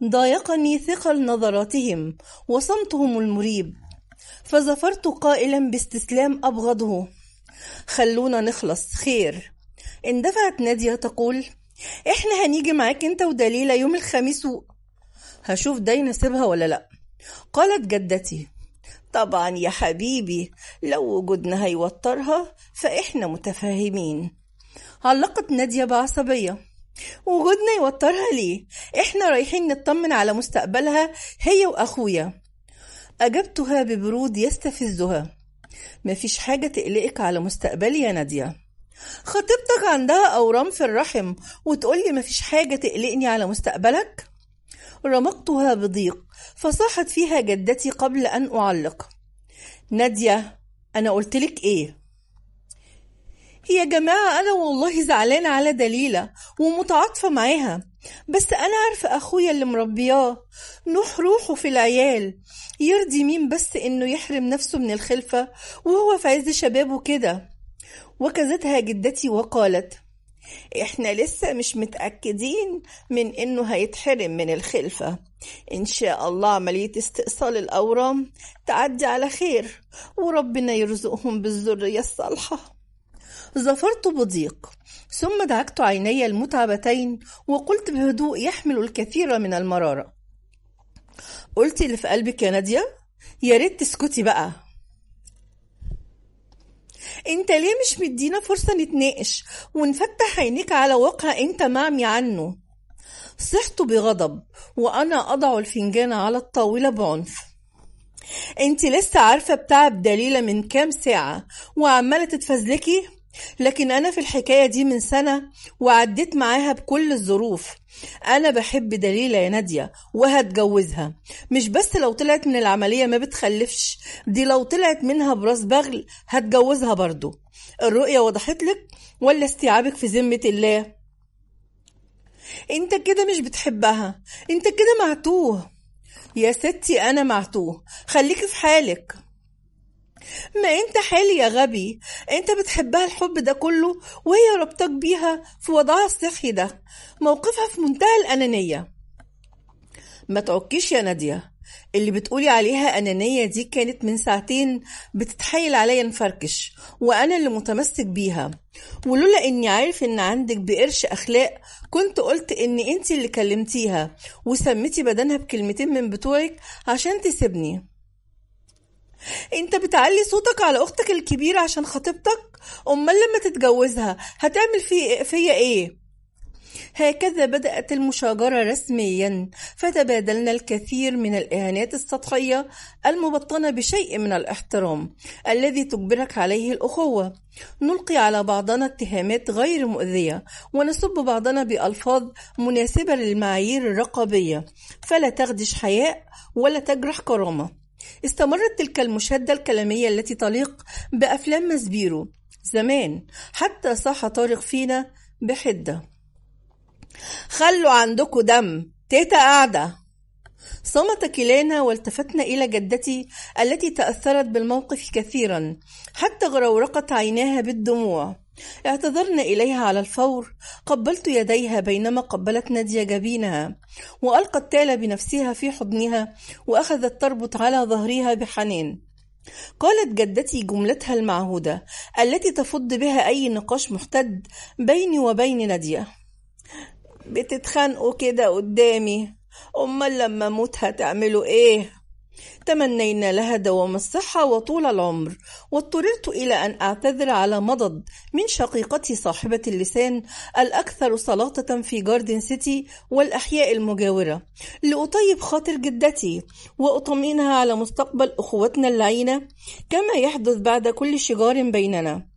ضايقني ثقل نظراتهم وصمتهم المريب فظفرت قائلا باستسلام أبغضه خلونا نخلص خير اندفعت نادية تقول احنا هنيجي معاك انت ودليلة يوم الخميس و... هشوف ده يناسبها ولا لا قالت جدتي طبعا يا حبيبي لو وجودنا هيوترها فاحنا متفاهمين علقت نادية بعصبية وجودنا يوترها ليه احنا رايحين نطمن على مستقبلها هي واخويا اجبتها ببرود يستفزها مفيش حاجة تقلقك على مستقبلي يا نادية خطيبتك عندها أورام في الرحم وتقولي مفيش حاجة تقلقني على مستقبلك رمقتها بضيق فصاحت فيها جدتي قبل أن أعلق نادية أنا قلتلك إيه يا جماعة أنا والله زعلانة على دليلة ومتعاطفة معاها بس أنا عارفة أخويا اللي مربياه نوح روحه في العيال يرضي مين بس إنه يحرم نفسه من الخلفة وهو في عز شبابه كده وكزتها جدتي وقالت احنا لسه مش متأكدين من انه هيتحرم من الخلفة ان شاء الله عملية استئصال الاورام تعدي على خير وربنا يرزقهم بالذرية الصالحة ظفرت بضيق ثم دعكت عيني المتعبتين وقلت بهدوء يحمل الكثير من المرارة قلت اللي في قلبك يا نادية يا ريت تسكتي بقى انت ليه مش مدينا فرصة نتناقش ونفتح عينيك على واقع انت معمي عنه صحت بغضب وانا اضع الفنجان على الطاولة بعنف انت لسه عارفة بتاع دليلة من كام ساعة وعمالة تتفزلكي لكن أنا في الحكاية دي من سنة وعديت معاها بكل الظروف أنا بحب دليلة يا نادية وهتجوزها مش بس لو طلعت من العملية ما بتخلفش دي لو طلعت منها براس بغل هتجوزها برضو الرؤية وضحت لك ولا استيعابك في ذمة الله انت كده مش بتحبها انت كده معتوه يا ستي انا معتوه خليكي في حالك ما انت حالي يا غبي انت بتحبها الحب ده كله وهي ربطك بيها في وضعها الصحي ده موقفها في منتهى الأنانية ما تعكيش يا نادية اللي بتقولي عليها أنانية دي كانت من ساعتين بتتحايل عليا نفركش وأنا اللي متمسك بيها ولولا إني عارف إن عندك بقرش أخلاق كنت قلت إن أنت اللي كلمتيها وسميتي بدنها بكلمتين من بتوعك عشان تسيبني انت بتعلي صوتك على اختك الكبيرة عشان خطيبتك امال لما تتجوزها هتعمل في فيا ايه هكذا بدأت المشاجرة رسميا فتبادلنا الكثير من الإهانات السطحية المبطنة بشيء من الاحترام الذي تجبرك عليه الأخوة نلقي على بعضنا اتهامات غير مؤذية ونسب بعضنا بألفاظ مناسبة للمعايير الرقابية فلا تخدش حياء ولا تجرح كرامة استمرت تلك المشادة الكلامية التي تليق بأفلام مزبيرو زمان حتى صاح طارق فينا بحدة خلوا عندكم دم تيتا قاعدة صمت كلانا والتفتنا إلى جدتي التي تأثرت بالموقف كثيرا حتى غرورقت عيناها بالدموع اعتذرنا إليها على الفور قبلت يديها بينما قبلت نادية جبينها وألقت تالا بنفسها في حضنها وأخذت تربط على ظهرها بحنان قالت جدتي جملتها المعهودة التي تفض بها أي نقاش محتد بيني وبين نادية بتتخانقوا كده قدامي أمال لما أموت هتعملوا إيه؟ تمنينا لها دوام الصحة وطول العمر واضطررت إلى أن أعتذر على مضض من شقيقتي صاحبة اللسان الأكثر سلاطة في جاردن سيتي والأحياء المجاورة لأطيب خاطر جدتي وأطمئنها على مستقبل أخوتنا اللعينة كما يحدث بعد كل شجار بيننا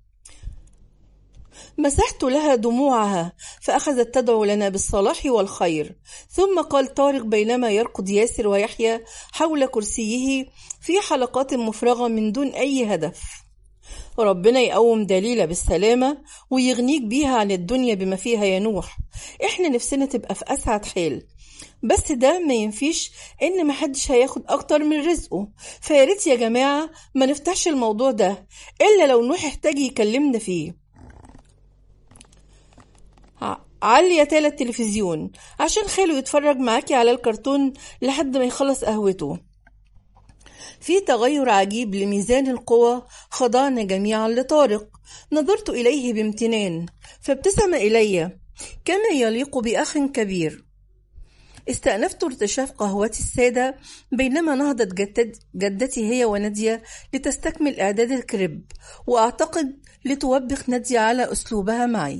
مسحت لها دموعها فأخذت تدعو لنا بالصلاح والخير ثم قال طارق بينما يرقد ياسر ويحيى حول كرسيه في حلقات مفرغة من دون أي هدف ربنا يقوم دليلة بالسلامة ويغنيك بيها عن الدنيا بما فيها يا نوح احنا نفسنا تبقى في أسعد حال بس ده ما ينفيش ان محدش هياخد اكتر من رزقه فياريت يا جماعة ما نفتحش الموضوع ده الا لو نوح احتاج يكلمنا فيه علي يا تالا التلفزيون عشان خاله يتفرج معاكي على الكرتون لحد ما يخلص قهوته في تغير عجيب لميزان القوى خضعنا جميعا لطارق نظرت إليه بامتنان فابتسم إلي كما يليق بأخ كبير استأنفت ارتشاف قهوتي السادة بينما نهضت جدت جدتي هي ونادية لتستكمل إعداد الكريب وأعتقد لتوبخ نادية على أسلوبها معي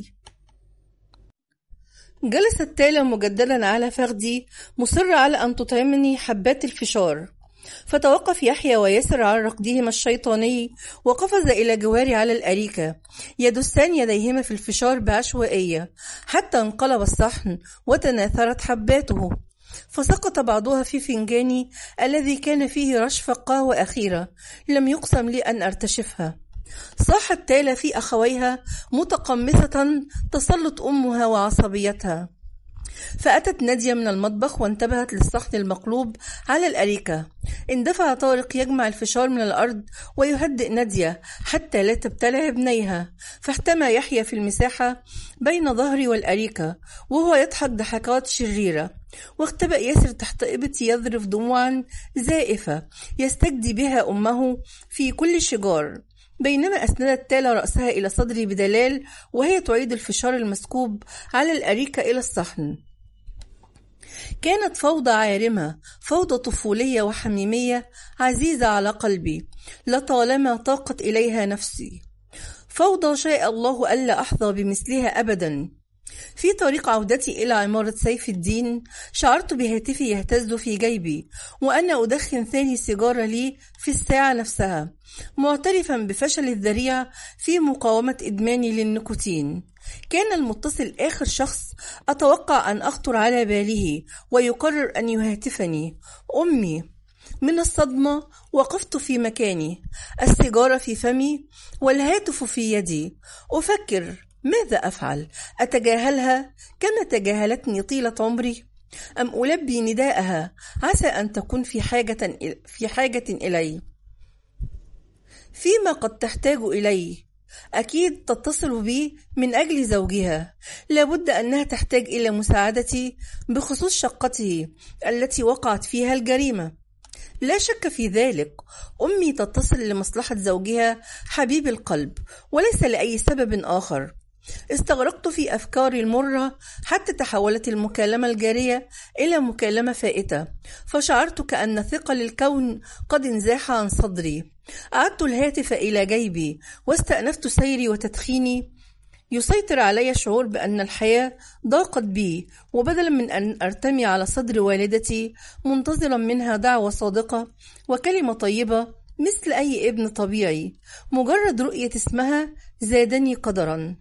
جلست تالا مجددا على فخدي مصرة على أن تطعمني حبات الفشار فتوقف يحيى وياسر عن ركضهما الشيطاني وقفز إلى جواري على الأريكة يدسان يديهما في الفشار بعشوائية حتى انقلب الصحن وتناثرت حباته فسقط بعضها في فنجاني الذي كان فيه رشفة قهوة أخيرة لم يقسم لي أن أرتشفها صاحت تالا في أخويها متقمصة تسلط أمها وعصبيتها فأتت نادية من المطبخ وانتبهت للصحن المقلوب على الأريكة اندفع طارق يجمع الفشار من الأرض ويهدئ نادية حتى لا تبتلع ابنيها فاحتمى يحيى في المساحة بين ظهري والأريكة وهو يضحك ضحكات شريرة واختبأ ياسر تحت إبتي يذرف دموعا زائفة يستجدي بها أمه في كل شجار بينما أسندت تالا رأسها إلى صدري بدلال وهي تعيد الفشار المسكوب على الأريكة إلى الصحن كانت فوضى عارمة فوضى طفولية وحميمية عزيزة على قلبي لطالما طاقت إليها نفسي فوضى شاء الله ألا أحظى بمثلها أبدا في طريق عودتي إلى عمارة سيف الدين شعرت بهاتفي يهتز في جيبي وأنا أدخن ثاني سيجارة لي في الساعة نفسها معترفا بفشل الذريع في مقاومة إدماني للنيكوتين كان المتصل آخر شخص أتوقع أن أخطر على باله ويقرر أن يهاتفني أمي من الصدمة وقفت في مكاني السيجارة في فمي والهاتف في يدي أفكر ماذا أفعل؟ أتجاهلها كما تجاهلتني طيلة عمري؟ أم ألبي نداءها عسى أن تكون في حاجة في حاجة إلي؟ فيما قد تحتاج إليه أكيد تتصل بي من أجل زوجها لابد أنها تحتاج إلى مساعدتي بخصوص شقته التي وقعت فيها الجريمة لا شك في ذلك أمي تتصل لمصلحة زوجها حبيب القلب وليس لأي سبب آخر استغرقت في أفكاري المرة حتى تحولت المكالمة الجارية إلى مكالمة فائتة فشعرت كأن ثقل الكون قد انزاح عن صدري أعدت الهاتف إلى جيبي واستأنفت سيري وتدخيني يسيطر علي شعور بأن الحياة ضاقت بي وبدلا من أن أرتمي على صدر والدتي منتظرا منها دعوة صادقة وكلمة طيبة مثل أي ابن طبيعي مجرد رؤية اسمها زادني قدرا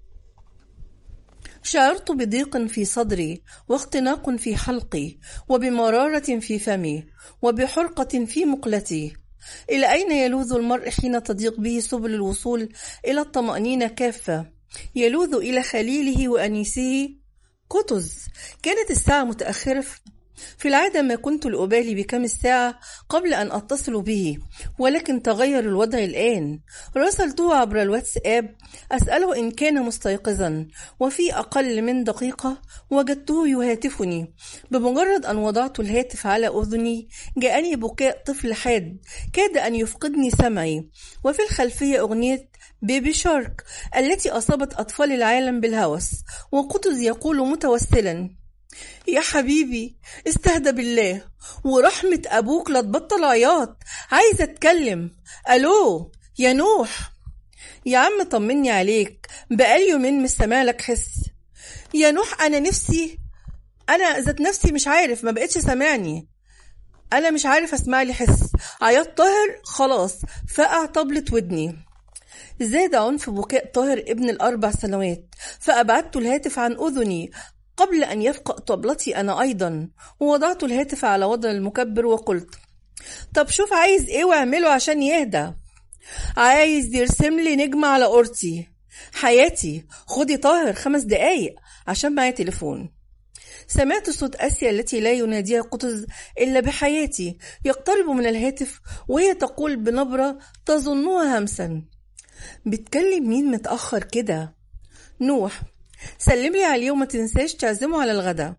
شعرت بضيق في صدري واختناق في حلقي وبمرارة في فمي وبحرقة في مقلتي إلى أين يلوذ المرء حين تضيق به سبل الوصول إلى الطمأنينة كافة يلوذ إلى خليله وأنيسه قطز كانت الساعة متأخرة في العادة ما كنت لأبالي بكم الساعة قبل أن أتصل به ولكن تغير الوضع الآن راسلته عبر الواتساب أسأله إن كان مستيقظا وفي أقل من دقيقة وجدته يهاتفني بمجرد أن وضعت الهاتف على أذني جاءني بكاء طفل حاد كاد أن يفقدني سمعي وفي الخلفية أغنية بيبي شارك التي أصابت أطفال العالم بالهوس وقطز يقول متوسلا يا حبيبي استهدى بالله ورحمة أبوك لا تبطل عياط عايزة أتكلم ألو يا نوح يا عم طمني عليك بقالي يومين مش سامعلك حس يا نوح أنا نفسي أنا ذات نفسي مش عارف ما بقتش سامعني أنا مش عارف أسمع لي حس عياط طاهر خلاص فقع طبلة ودني زاد عنف بكاء طاهر ابن الأربع سنوات فأبعدت الهاتف عن أذني قبل أن يفقأ طبلتي أنا أيضا ووضعت الهاتف على وضع المكبر وقلت طب شوف عايز إيه واعمله عشان يهدى عايز يرسم لي نجمة على قرتي حياتي خدي طاهر خمس دقايق عشان معايا تليفون سمعت صوت آسيا التي لا يناديها قطز إلا بحياتي يقترب من الهاتف وهي تقول بنبرة تظنها همسا بتكلم مين متأخر كده نوح سلم لي عليه وما تنساش تعزمه على الغداء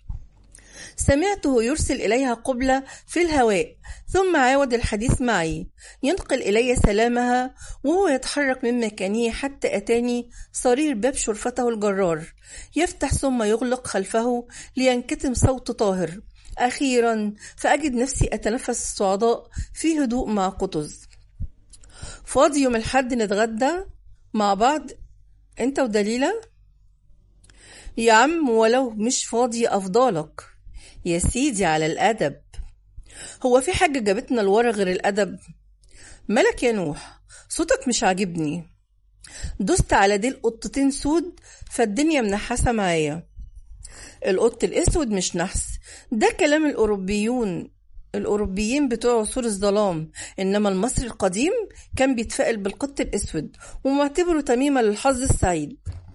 سمعته يرسل إليها قبلة في الهواء ثم عاود الحديث معي ينقل إلي سلامها وهو يتحرك من مكانه حتى أتاني صرير باب شرفته الجرار يفتح ثم يغلق خلفه لينكتم صوت طاهر أخيرا فأجد نفسي أتنفس الصعداء في هدوء مع قطز فاضي يوم الحد نتغدى مع بعض انت ودليلة يا عم ولو مش فاضي أفضالك يا سيدي على الأدب هو في حاجة جابتنا لورا غير الأدب مالك يا نوح صوتك مش عاجبني دوست على ديل قطتين سود فالدنيا منحسة معايا القط الأسود مش نحس ده كلام الأوروبيون الأوروبيين بتوع عصور الظلام إنما المصري القديم كان بيتفائل بالقط الأسود ومعتبره تميمة للحظ السعيد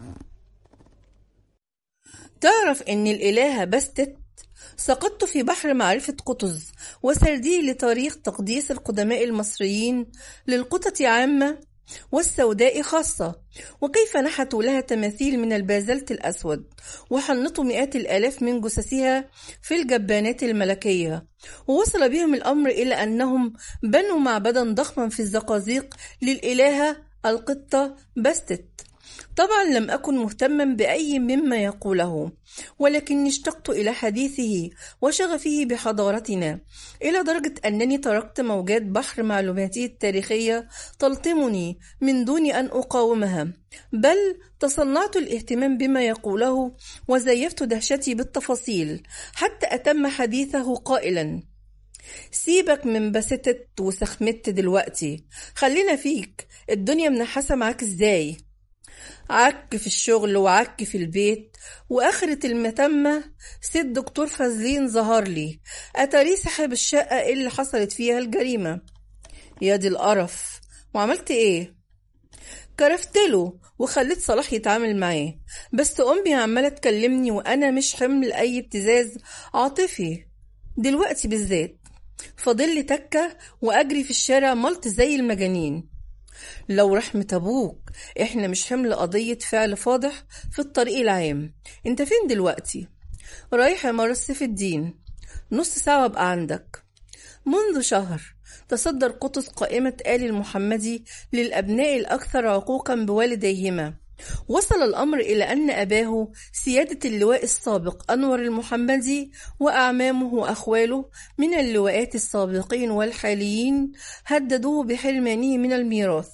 تعرف إن الإلهة بستت سقطت في بحر معرفة قطز وسردي لتاريخ تقديس القدماء المصريين للقطط عامة والسوداء خاصة وكيف نحتوا لها تماثيل من البازلت الأسود وحنطوا مئات الآلاف من جثثها في الجبانات الملكية ووصل بهم الأمر إلى أنهم بنوا معبدا ضخما في الزقازيق للإلهة القطة بستت طبعا لم أكن مهتما بأي مما يقوله ولكني اشتقت إلى حديثه وشغفه بحضارتنا إلى درجة أنني تركت موجات بحر معلوماته التاريخية تلطمني من دون أن أقاومها بل تصنعت الاهتمام بما يقوله وزيفت دهشتي بالتفاصيل حتى أتم حديثه قائلا سيبك من بستت وسخمت دلوقتي خلينا فيك الدنيا منحسة معاك ازاي عك في الشغل وعك في البيت وآخرة المتمة ست دكتور فازلين ظهر لي أتاري صاحب الشقة اللي حصلت فيها الجريمة يا دي القرف وعملت ايه كرفت له وخليت صلاح يتعامل معاه بس أمي عمالة تكلمني وأنا مش حمل أي ابتزاز عاطفي دلوقتي بالذات فاضل لي تكة وأجري في الشارع ملط زي المجانين لو رحمة أبوك إحنا مش حمل قضية فعل فاضح في الطريق العام أنت فين دلوقتي؟ رايح عمارة سيف الدين نص ساعة وأبقى عندك منذ شهر تصدر قطز قائمة آل المحمدي للأبناء الأكثر عقوقا بوالديهما وصل الأمر إلى أن أباه سيادة اللواء السابق أنور المحمدي وأعمامه وأخواله من اللواءات السابقين والحاليين هددوه بحرمانه من الميراث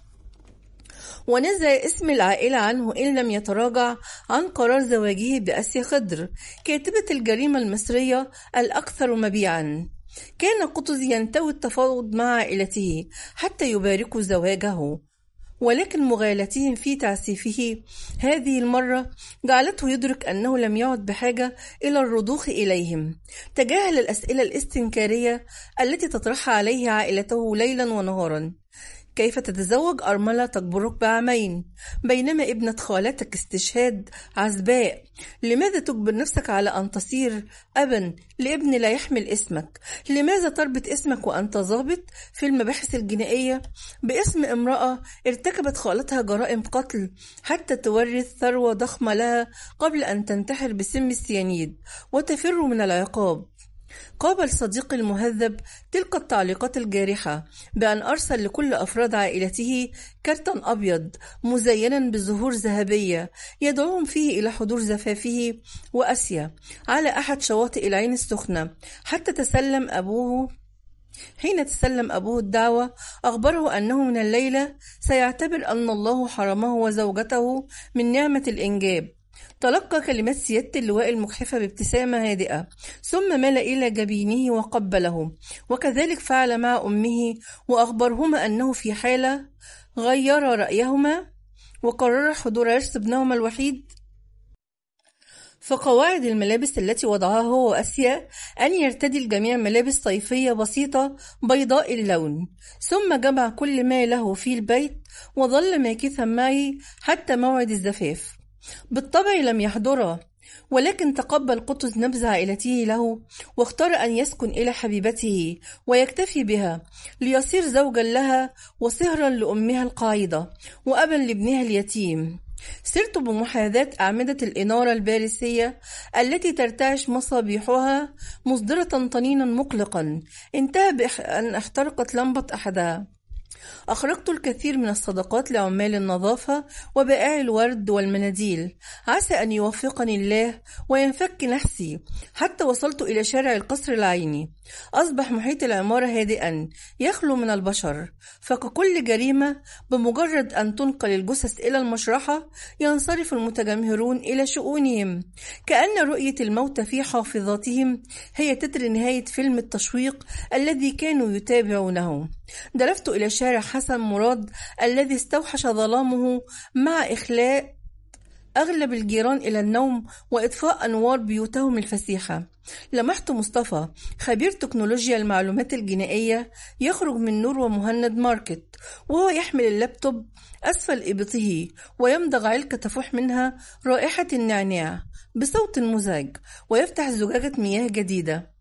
ونزع اسم العائلة عنه إن لم يتراجع عن قرار زواجه بأسيا خضر كاتبة الجريمة المصرية الأكثر مبيعا كان قطز ينتوي التفاوض مع عائلته حتى يباركوا زواجه ولكن مغالاتهم في تعسيفه هذه المرة جعلته يدرك أنه لم يعد بحاجة إلى الرضوخ إليهم تجاهل الأسئلة الاستنكارية التي تطرحها عليه عائلته ليلا ونهارا كيف تتزوج أرملة تكبرك بعامين بينما ابنة خالتك استشهاد عزباء لماذا تجبر نفسك على أن تصير أبا لابن لا يحمل اسمك لماذا تربط اسمك وأنت ضابط في المباحث الجنائية باسم امرأة ارتكبت خالتها جرائم قتل حتى تورث ثروة ضخمة لها قبل أن تنتحر بسم السيانيد وتفر من العقاب قابل صديقي المهذب تلك التعليقات الجارحة بأن أرسل لكل أفراد عائلته كرتا أبيض مزينا بزهور ذهبية يدعوهم فيه إلى حضور زفافه وأسيا على أحد شواطئ العين السخنة حتى تسلم أبوه حين تسلم أبوه الدعوة أخبره أنه من الليلة سيعتبر أن الله حرمه وزوجته من نعمة الإنجاب تلقى كلمات سيادة اللواء المجحفة بابتسامة هادئة ثم مال إلى جبينه وقبله وكذلك فعل مع أمه وأخبرهما أنه في حالة غير رأيهما وقرر حضور عرس ابنهما الوحيد فقواعد الملابس التي وضعها هو وأسيا أن يرتدي الجميع ملابس صيفية بسيطة بيضاء اللون ثم جمع كل ما له في البيت وظل ماكثا معي حتى موعد الزفاف بالطبع لم يحضرا ولكن تقبل قطز نبذ عائلته له واختار أن يسكن إلى حبيبته ويكتفي بها ليصير زوجا لها وصهرا لأمها القاعدة وأبا لابنها اليتيم سرت بمحاذاة أعمدة الإنارة الباريسية التي ترتعش مصابيحها مصدرة طنينا مقلقا انتهى بأن احترقت لمبة أحدها أخرجت الكثير من الصدقات لعمال النظافة وبائعي الورد والمناديل عسى أن يوفقني الله وينفك نفسي حتى وصلت إلى شارع القصر العيني أصبح محيط العمارة هادئا يخلو من البشر فككل جريمة بمجرد أن تنقل الجثث إلى المشرحة ينصرف المتجمهرون إلى شؤونهم كأن رؤية الموت في حافظاتهم هي تتر نهاية فيلم التشويق الذي كانوا يتابعونه دلفت إلى شارع حسن مراد الذي استوحش ظلامه مع إخلاء أغلب الجيران إلى النوم وإطفاء أنوار بيوتهم الفسيحة لمحت مصطفى خبير تكنولوجيا المعلومات الجنائية يخرج من نور ومهند ماركت وهو يحمل اللابتوب أسفل إبطه ويمضغ علكة تفوح منها رائحة النعناع بصوت مزعج ويفتح زجاجة مياه جديدة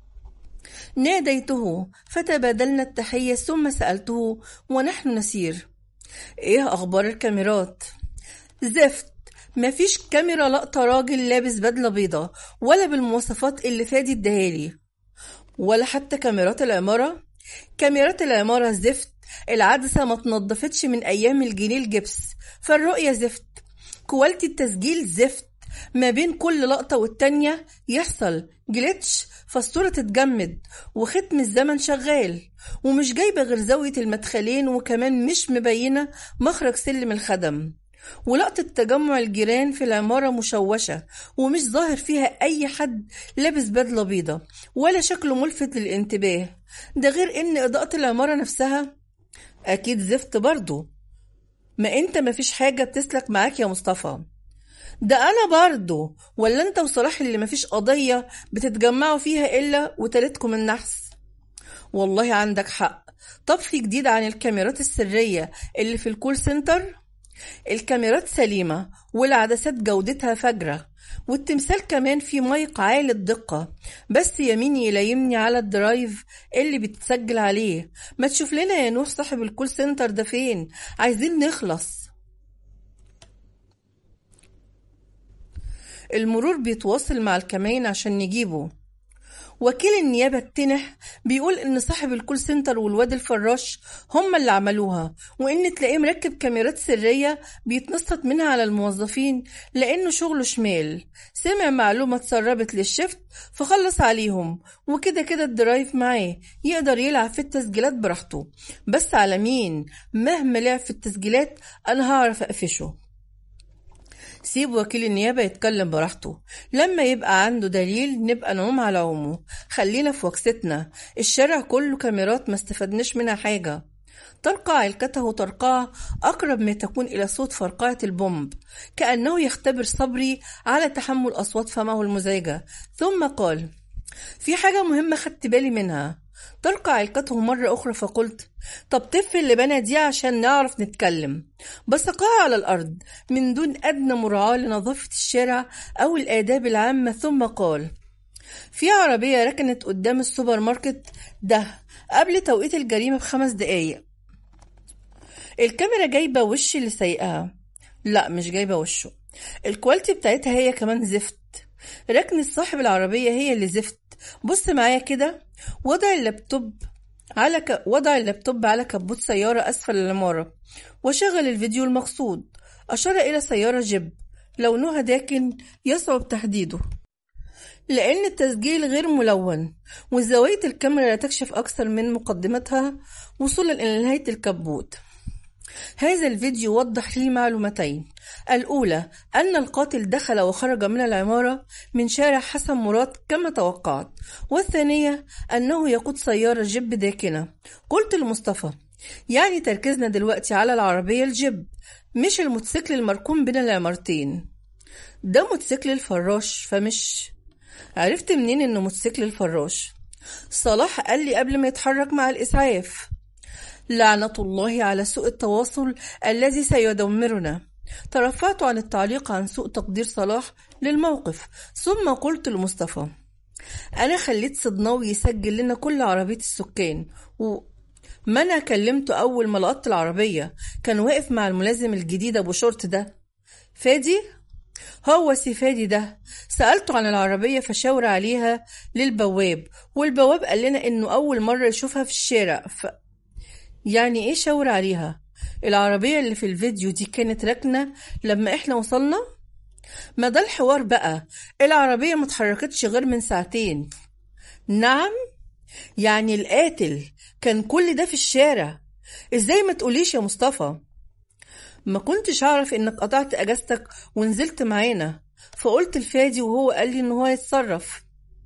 ناديته فتبادلنا التحية ثم سألته ونحن نسير ايه اخبار الكاميرات زفت مفيش كاميرا لقطة راجل لابس بدلة بيضة ولا بالمواصفات اللي فادي اداهالي ولا حتى كاميرات العمارة كاميرات العمارة زفت العدسة ما تنضفتش من أيام الجنيه الجبس فالرؤية زفت كواليتي التسجيل زفت ما بين كل لقطة والتانية يحصل جليتش فالصورة تتجمد وختم الزمن شغال ومش جايبة غير زاوية المدخلين وكمان مش مبينة مخرج سلم الخدم ولقطة تجمع الجيران في العمارة مشوشة ومش ظاهر فيها أي حد لابس بدلة بيضة ولا شكله ملفت للانتباه ده غير إن إضاءة العمارة نفسها أكيد زفت برضه ما أنت مفيش حاجة بتسلك معاك يا مصطفى ده أنا برضه ولا أنت وصلاح اللي مفيش قضية بتتجمعوا فيها إلا وتالتكم النحس والله عندك حق طب في جديد عن الكاميرات السرية اللي في الكول سنتر الكاميرات سليمة والعدسات جودتها فجرة والتمثال كمان فيه مايك عالي الدقة بس يميني يلايمني على الدرايف اللي بتسجل عليه ما تشوف لنا يا نوح صاحب الكول سنتر ده فين عايزين نخلص المرور بيتواصل مع الكمين عشان نجيبه وكيل النيابة التنح بيقول إن صاحب الكول سنتر والواد الفراش هم اللي عملوها وإن تلاقيه مركب كاميرات سرية بيتنصت منها على الموظفين لأنه شغله شمال سمع معلومة اتسربت للشفت فخلص عليهم وكده كده الدرايف معاه يقدر يلعب في التسجيلات براحته بس على مين مهما لعب في التسجيلات أنا هعرف أقفشه سيب وكيل النيابة يتكلم براحته لما يبقى عنده دليل نبقى نعوم على عومه خلينا في وكستنا الشارع كله كاميرات ما استفدناش منها حاجة ترقع علكته ترقع أقرب ما تكون إلى صوت فرقعة البومب كأنه يختبر صبري على تحمل أصوات فمه المزعجة ثم قال في حاجة مهمة خدت بالي منها ترقع علكته مرة أخرى فقلت طب طف اللبانة دي عشان نعرف نتكلم بسقاها على الأرض من دون أدنى مراعاة لنظافة الشارع أو الآداب العامة ثم قال في عربية ركنت قدام السوبر ماركت ده قبل توقيت الجريمة بخمس دقايق الكاميرا جايبة وش اللي سايقها لا مش جايبة وشه الكواليتي بتاعتها هي كمان زفت ركنة صاحب العربية هي اللي زفت بص معايا كده وضع اللابتوب على ك... وضع اللابتوب على كبوت سيارة أسفل العمارة وشغل الفيديو المقصود أشار إلى سيارة جيب لونها داكن يصعب تحديده لأن التسجيل غير ملون وزوايا الكاميرا لا تكشف أكثر من مقدمتها وصولا إلى نهاية الكبوت هذا الفيديو وضح لي معلومتين الأولى أن القاتل دخل وخرج من العمارة من شارع حسن مراد كما توقعت والثانية أنه يقود سيارة جيب داكنة قلت لمصطفى يعني تركيزنا دلوقتي على العربية الجيب مش الموتوسيكل المركون بين العمارتين ده موتوسيكل الفراش فمش عرفت منين انه موتوسيكل الفراش صلاح قال لي قبل ما يتحرك مع الإسعاف لعنة الله على سوء التواصل الذي سيدمرنا ترفعت عن التعليق عن سوء تقدير صلاح للموقف ثم قلت لمصطفى أنا خليت صدناوي يسجل لنا كل عربية السكان و ما أنا كلمته أول ما لقطت العربية كان واقف مع الملازم الجديد أبو شرط ده فادي هو سي فادي ده سألته عن العربية فشاور عليها للبواب والبواب قال لنا إنه أول مرة يشوفها في الشارع ف... يعني إيه شاور عليها العربية اللي في الفيديو دي كانت راكنة لما إحنا وصلنا ما ده الحوار بقى العربية متحركتش غير من ساعتين نعم يعني القاتل كان كل ده في الشارع ازاي ما تقوليش يا مصطفى ما كنتش اعرف انك قطعت اجازتك ونزلت معانا فقلت لفادي وهو قال لي ان هو يتصرف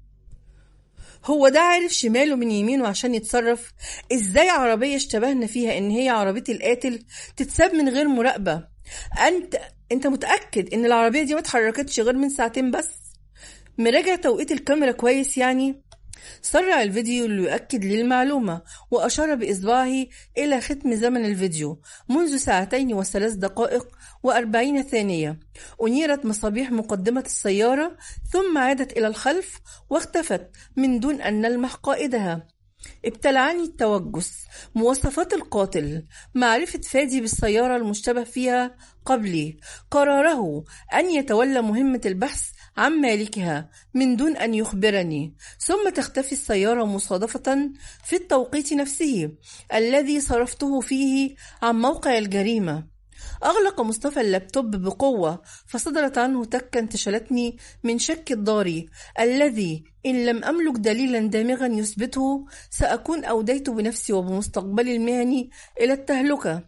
هو ده عارف شماله من يمينه عشان يتصرف ازاي عربية اشتبهنا فيها ان هي عربية القاتل تتساب من غير مراقبة انت انت متأكد ان العربية دي ما اتحركتش غير من ساعتين بس مراجع توقيت الكاميرا كويس يعني سرع الفيديو ليؤكد لي المعلومة وأشار بإصبعه إلى ختم زمن الفيديو منذ ساعتين وثلاث دقائق وأربعين ثانية أنيرت مصابيح مقدمة السيارة ثم عادت إلى الخلف واختفت من دون أن نلمح قائدها ابتلعني التوجس مواصفات القاتل معرفة فادي بالسيارة المشتبه فيها قبلي قراره أن يتولى مهمة البحث عن مالكها من دون أن يخبرني ثم تختفي السيارة مصادفة في التوقيت نفسه الذي صرفته فيه عن موقع الجريمة أغلق مصطفى اللابتوب بقوة فصدرت عنه تكة انتشلتني من شك الضاري الذي إن لم أملك دليلا دامغا يثبته سأكون أوديت بنفسي وبمستقبلي المهني إلى التهلكة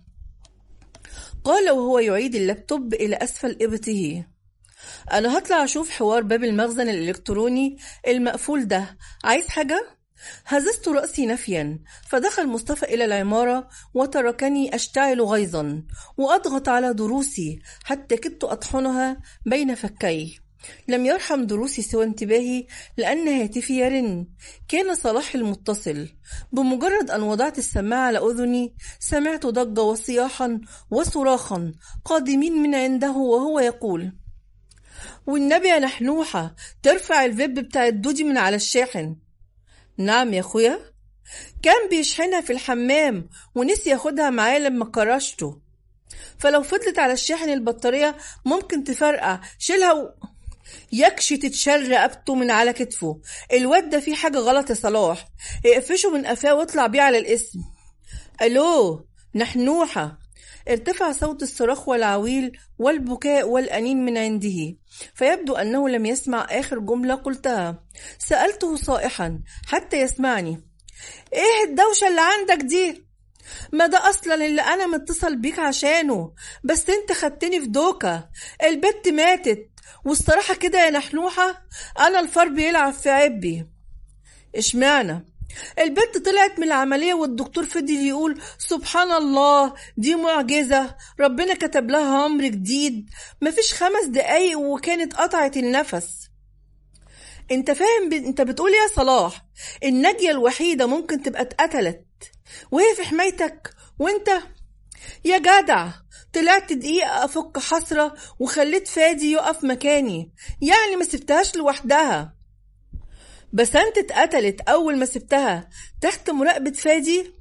قال وهو يعيد اللابتوب إلى أسفل إبطه أنا هطلع أشوف حوار باب المخزن الإلكتروني المقفول ده عايز حاجة؟ هززت رأسي نفيا فدخل مصطفى إلى العمارة وتركني أشتعل غيظا وأضغط على دروسي حتى كدت أطحنها بين فكي لم يرحم دروسي سوى انتباهي لأن هاتفي يرن كان صلاح المتصل بمجرد أن وضعت السماعة على أذني سمعت ضجة وصياحا وصراخا قادمين من عنده وهو يقول والنبي يا نحنوحة ترفع الفيب بتاع الدودي من على الشاحن نعم يا اخويا كان بيشحنها في الحمام ونسي ياخدها معاه لما كرشته فلو فضلت على الشاحن البطارية ممكن تفرقع شيلها و... يكشي تتشل رقبته من على كتفه الواد ده فيه حاجة غلط يا صلاح اقفشه من قفاه واطلع بيه على الاسم الو نحنوحة ارتفع صوت الصراخ والعويل والبكاء والأنين من عنده فيبدو أنه لم يسمع آخر جملة قلتها سألته صائحا حتى يسمعني إيه الدوشة اللي عندك دي؟ ما ده أصلا اللي أنا متصل بيك عشانه بس أنت خدتني في دوكة البت ماتت والصراحة كده يا نحنوحة أنا الفار بيلعب في عبي اشمعنى البت طلعت من العملية والدكتور فضل يقول سبحان الله دي معجزة ربنا كتب لها عمر جديد مفيش خمس دقايق وكانت قطعت النفس انت فاهم ب... انت بتقول يا صلاح الناجية الوحيدة ممكن تبقى اتقتلت وهي في حمايتك وانت يا جدع طلعت دقيقة أفك حسرة وخليت فادي يقف مكاني يعني ما سبتهاش لوحدها بس انت اتقتلت اول ما سبتها تحت مراقبة فادي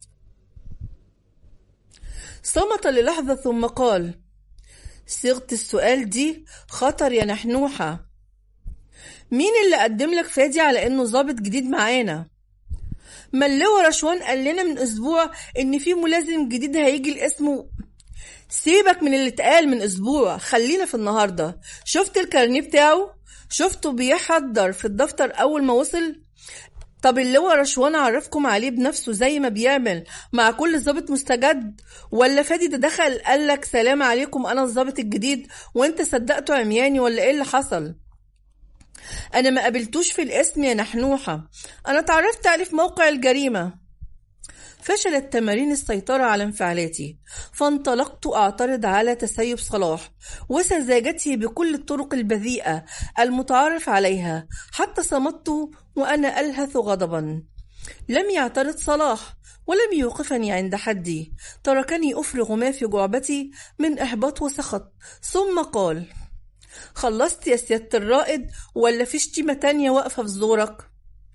صمت للحظة ثم قال صيغة السؤال دي خطر يا نحنوحة مين اللي قدم لك فادي على انه ظابط جديد معانا ما اللواء رشوان قال لنا من اسبوع ان في ملازم جديد هيجي الاسم سيبك من اللي اتقال من اسبوع خلينا في النهارده شفت الكارنيه بتاعه شفته بيحضر في الدفتر أول ما وصل طب اللواء رشوان عرفكم عليه بنفسه زي ما بيعمل مع كل ظابط مستجد ولا فادي ده دخل قالك سلام عليكم أنا الظابط الجديد وانت صدقته عمياني ولا ايه اللي حصل أنا ما قابلتوش في الاسم يا نحنوحة أنا اتعرفت عليه في موقع الجريمة فشلت تمارين السيطرة على انفعالاتي فانطلقت أعترض على تسيب صلاح وسذاجته بكل الطرق البذيئة المتعارف عليها حتى صمت وأنا ألهث غضبا لم يعترض صلاح ولم يوقفني عند حدي تركني أفرغ ما في جعبتي من إحباط وسخط ثم قال خلصت يا سيادة الرائد ولا في شتيمة تانية واقفة في زورك؟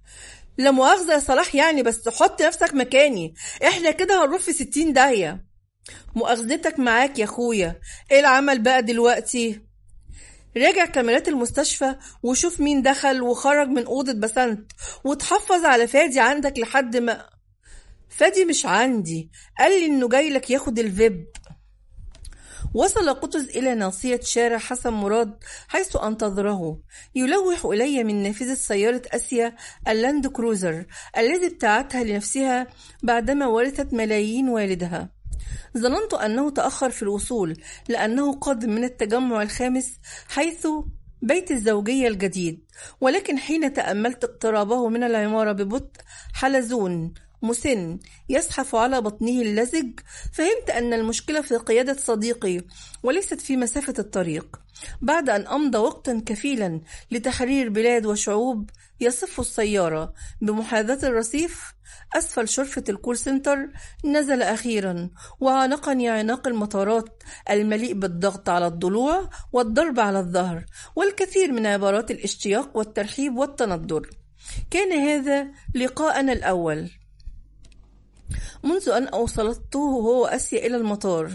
لا مؤاخذة يا صلاح يعني بس حط نفسك مكاني احنا كده هنروح في ستين داهية مؤاخذتك معاك يا اخويا ايه العمل بقى دلوقتي راجع كاميرات المستشفى وشوف مين دخل وخرج من أوضة بسنت وتحفظ على فادي عندك لحد ما فادي مش عندي قال لي إنه جاي لك ياخد الفيب وصل قطز إلى ناصية شارع حسن مراد حيث أنتظره يلوح إلي من نافذة سيارة أسيا اللاند كروزر الذي ابتاعتها لنفسها بعدما ورثت ملايين والدها ظننت أنه تأخر في الوصول لأنه قادم من التجمع الخامس حيث بيت الزوجية الجديد ولكن حين تأملت اقترابه من العمارة ببطء حلزون مسن يزحف على بطنه اللزج فهمت أن المشكلة في قيادة صديقي وليست في مسافة الطريق بعد أن أمضى وقتا كفيلا لتحرير بلاد وشعوب يصف السيارة بمحاذاة الرصيف أسفل شرفة الكول سنتر نزل أخيرا وعانقني عناق المطارات المليء بالضغط على الضلوع والضرب على الظهر والكثير من عبارات الاشتياق والترحيب والتندر كان هذا لقاءنا الأول منذ أن أوصلته هو وأسيا إلى المطار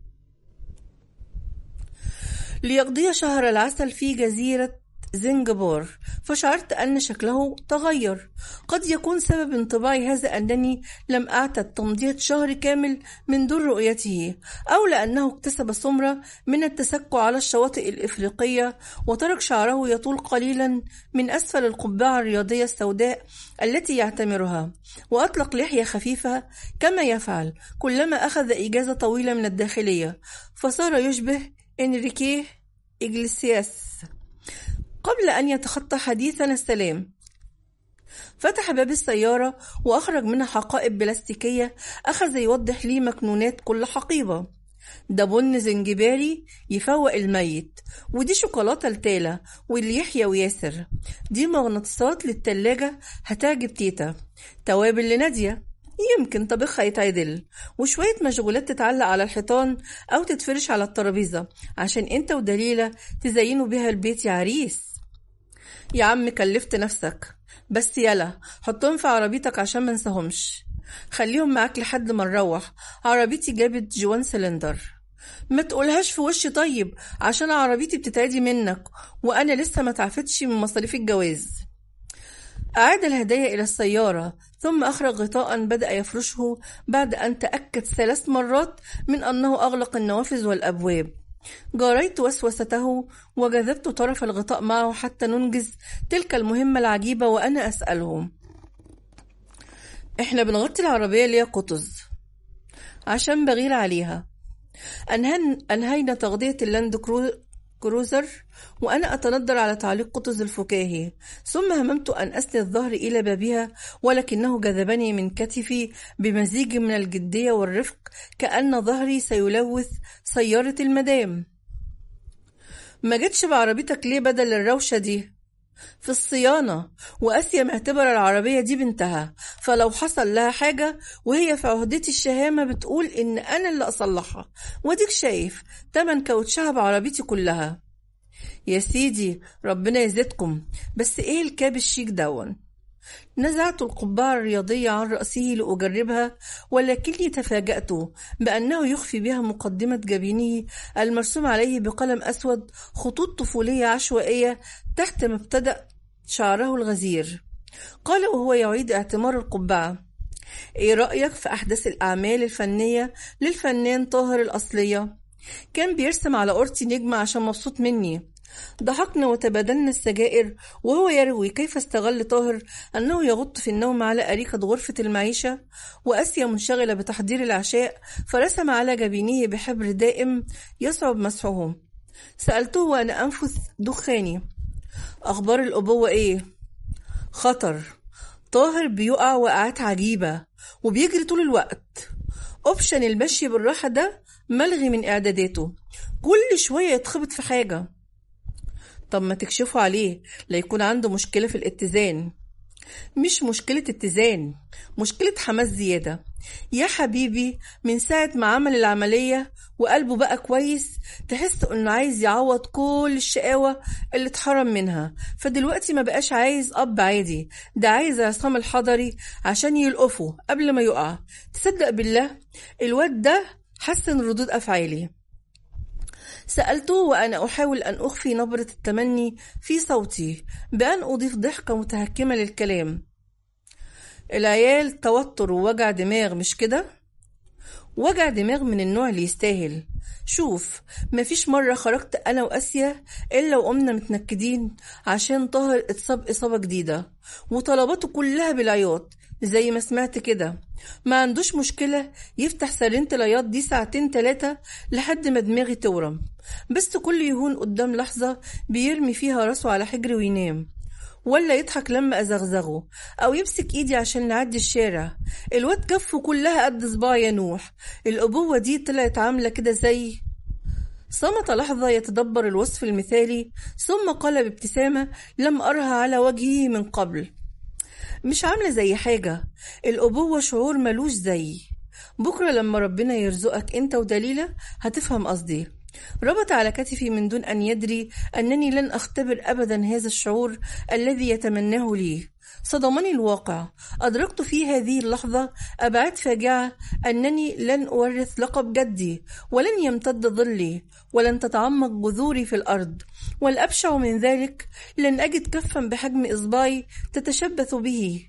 ليقضي شهر العسل في جزيرة زنجبار فشعرت أن شكله تغير قد يكون سبب انطباعي هذا أنني لم أعتد تمضية شهر كامل من دون رؤيته أو لأنه اكتسب سمرة من التسكع على الشواطئ الإفريقية وترك شعره يطول قليلا من أسفل القبعة الرياضية السوداء التي يعتمرها وأطلق لحية خفيفة كما يفعل كلما أخذ إجازة طويلة من الداخلية فصار يشبه إنريكيه إجليسياس قبل أن يتخطى حديثنا السلام فتح باب السيارة وأخرج منها حقائب بلاستيكية أخذ يوضح لي مكنونات كل حقيبة ده بن زنجباري يفوق الميت ودي شوكولاتة لتالا واللي يحيى وياسر دي مغناطيسات للتلاجة هتعجب تيتا توابل لنادية يمكن طبخها يتعدل وشوية مشغولات تتعلق على الحيطان أو تتفرش على الترابيزة عشان انت ودليلة تزينوا بيها البيت يا عريس يا عم كلفت نفسك بس يلا حطهم في عربيتك عشان ما انساهمش خليهم معاك لحد ما نروح عربيتي جابت جوان سلندر ما تقولهاش في وشي طيب عشان عربيتي بتتعدي منك وانا لسه ما تعفتش من مصاريف الجواز أعاد الهدايا إلى السيارة ثم أخرج غطاء بدأ يفرشه بعد أن تأكد ثلاث مرات من أنه أغلق النوافذ والأبواب جاريت وسوسته وجذبت طرف الغطاء معه حتى ننجز تلك المهمة العجيبة وأنا أسأله إحنا بنغطي العربية ليه قطز عشان بغير عليها أنهن أنهينا تغطية اللاند كرو كروزر وأنا أتندر على تعليق قطز الفكاهي ثم هممت أن أسند الظهر إلى بابها ولكنه جذبني من كتفي بمزيج من الجدية والرفق كأن ظهري سيلوث سيارة المدام ما جتش بعربيتك ليه بدل الروشة دي في الصيانة وآسيا معتبرة العربية دي بنتها فلو حصل لها حاجة وهي في عهدتي الشهامة بتقول إن أنا اللي أصلحها وديك شايف تمن كاوتشها بعربيتي كلها يا سيدي ربنا يزيدكم بس إيه الكاب الشيك دون نزعت القبعة الرياضية عن رأسه لأجربها ولكني تفاجأت بأنه يخفي بها مقدمة جبينه المرسوم عليه بقلم أسود خطوط طفولية عشوائية تحت مبتدأ شعره الغزير قال وهو يعيد اعتمار القبعة ايه رأيك في أحدث الأعمال الفنية للفنان طاهر الأصلية؟ كان بيرسم على قرطي نجمة عشان مبسوط مني ضحكنا وتبادلنا السجائر وهو يروي كيف استغل طاهر أنه يغط في النوم على أريكة غرفة المعيشة وأسيا منشغلة بتحضير العشاء فرسم على جبينه بحبر دائم يصعب مسحه سألته وأنا أنفث دخاني أخبار الأبوة إيه؟ خطر طاهر بيقع وقعات عجيبة وبيجري طول الوقت أوبشن المشي بالراحة ده ملغي من إعداداته كل شوية يتخبط في حاجة طب ما تكشفوا عليه لا يكون عنده مشكلة في الاتزان مش مشكلة اتزان مشكلة حماس زيادة يا حبيبي من ساعة ما عمل العملية وقلبه بقى كويس تحس انه عايز يعوض كل الشقاوة اللي اتحرم منها فدلوقتي ما بقاش عايز اب عادي ده عايز عصام الحضري عشان يلقفه قبل ما يقع تصدق بالله الواد ده حسن ردود أفعالي سألته وأنا أحاول أن أخفي نبرة التمني في صوتي بأن أضيف ضحكة متهكمة للكلام العيال توتر ووجع دماغ مش كده؟ وجع دماغ من النوع اللي يستاهل شوف مفيش مرة خرجت أنا وأسيا إلا وقمنا متنكدين عشان طاهر اتصاب إصابة جديدة وطلباته كلها بالعياط زي ما سمعت كده ما عندوش مشكلة يفتح سرينة العياط دي ساعتين تلاتة لحد ما دماغي تورم بس كل يهون قدام لحظة بيرمي فيها راسه على حجري وينام ولا يضحك لما أزغزغه أو يمسك إيدي عشان نعدي الشارع الواد كفه كلها قد صباع يا نوح الأبوة دي طلعت عاملة كده زي صمت لحظة يتدبر الوصف المثالي ثم قال بابتسامة لم أرها على وجهه من قبل مش عاملة زي حاجة الأبوة شعور ملوش زي بكرة لما ربنا يرزقك أنت ودليلة هتفهم قصدي ربط على كتفي من دون أن يدري أنني لن أختبر أبدا هذا الشعور الذي يتمناه لي صدمني الواقع أدركت في هذه اللحظة أبعاد فاجعة أنني لن أورث لقب جدي ولن يمتد ظلي ولن تتعمق جذوري في الأرض والأبشع من ذلك لن أجد كفا بحجم إصبعي تتشبث به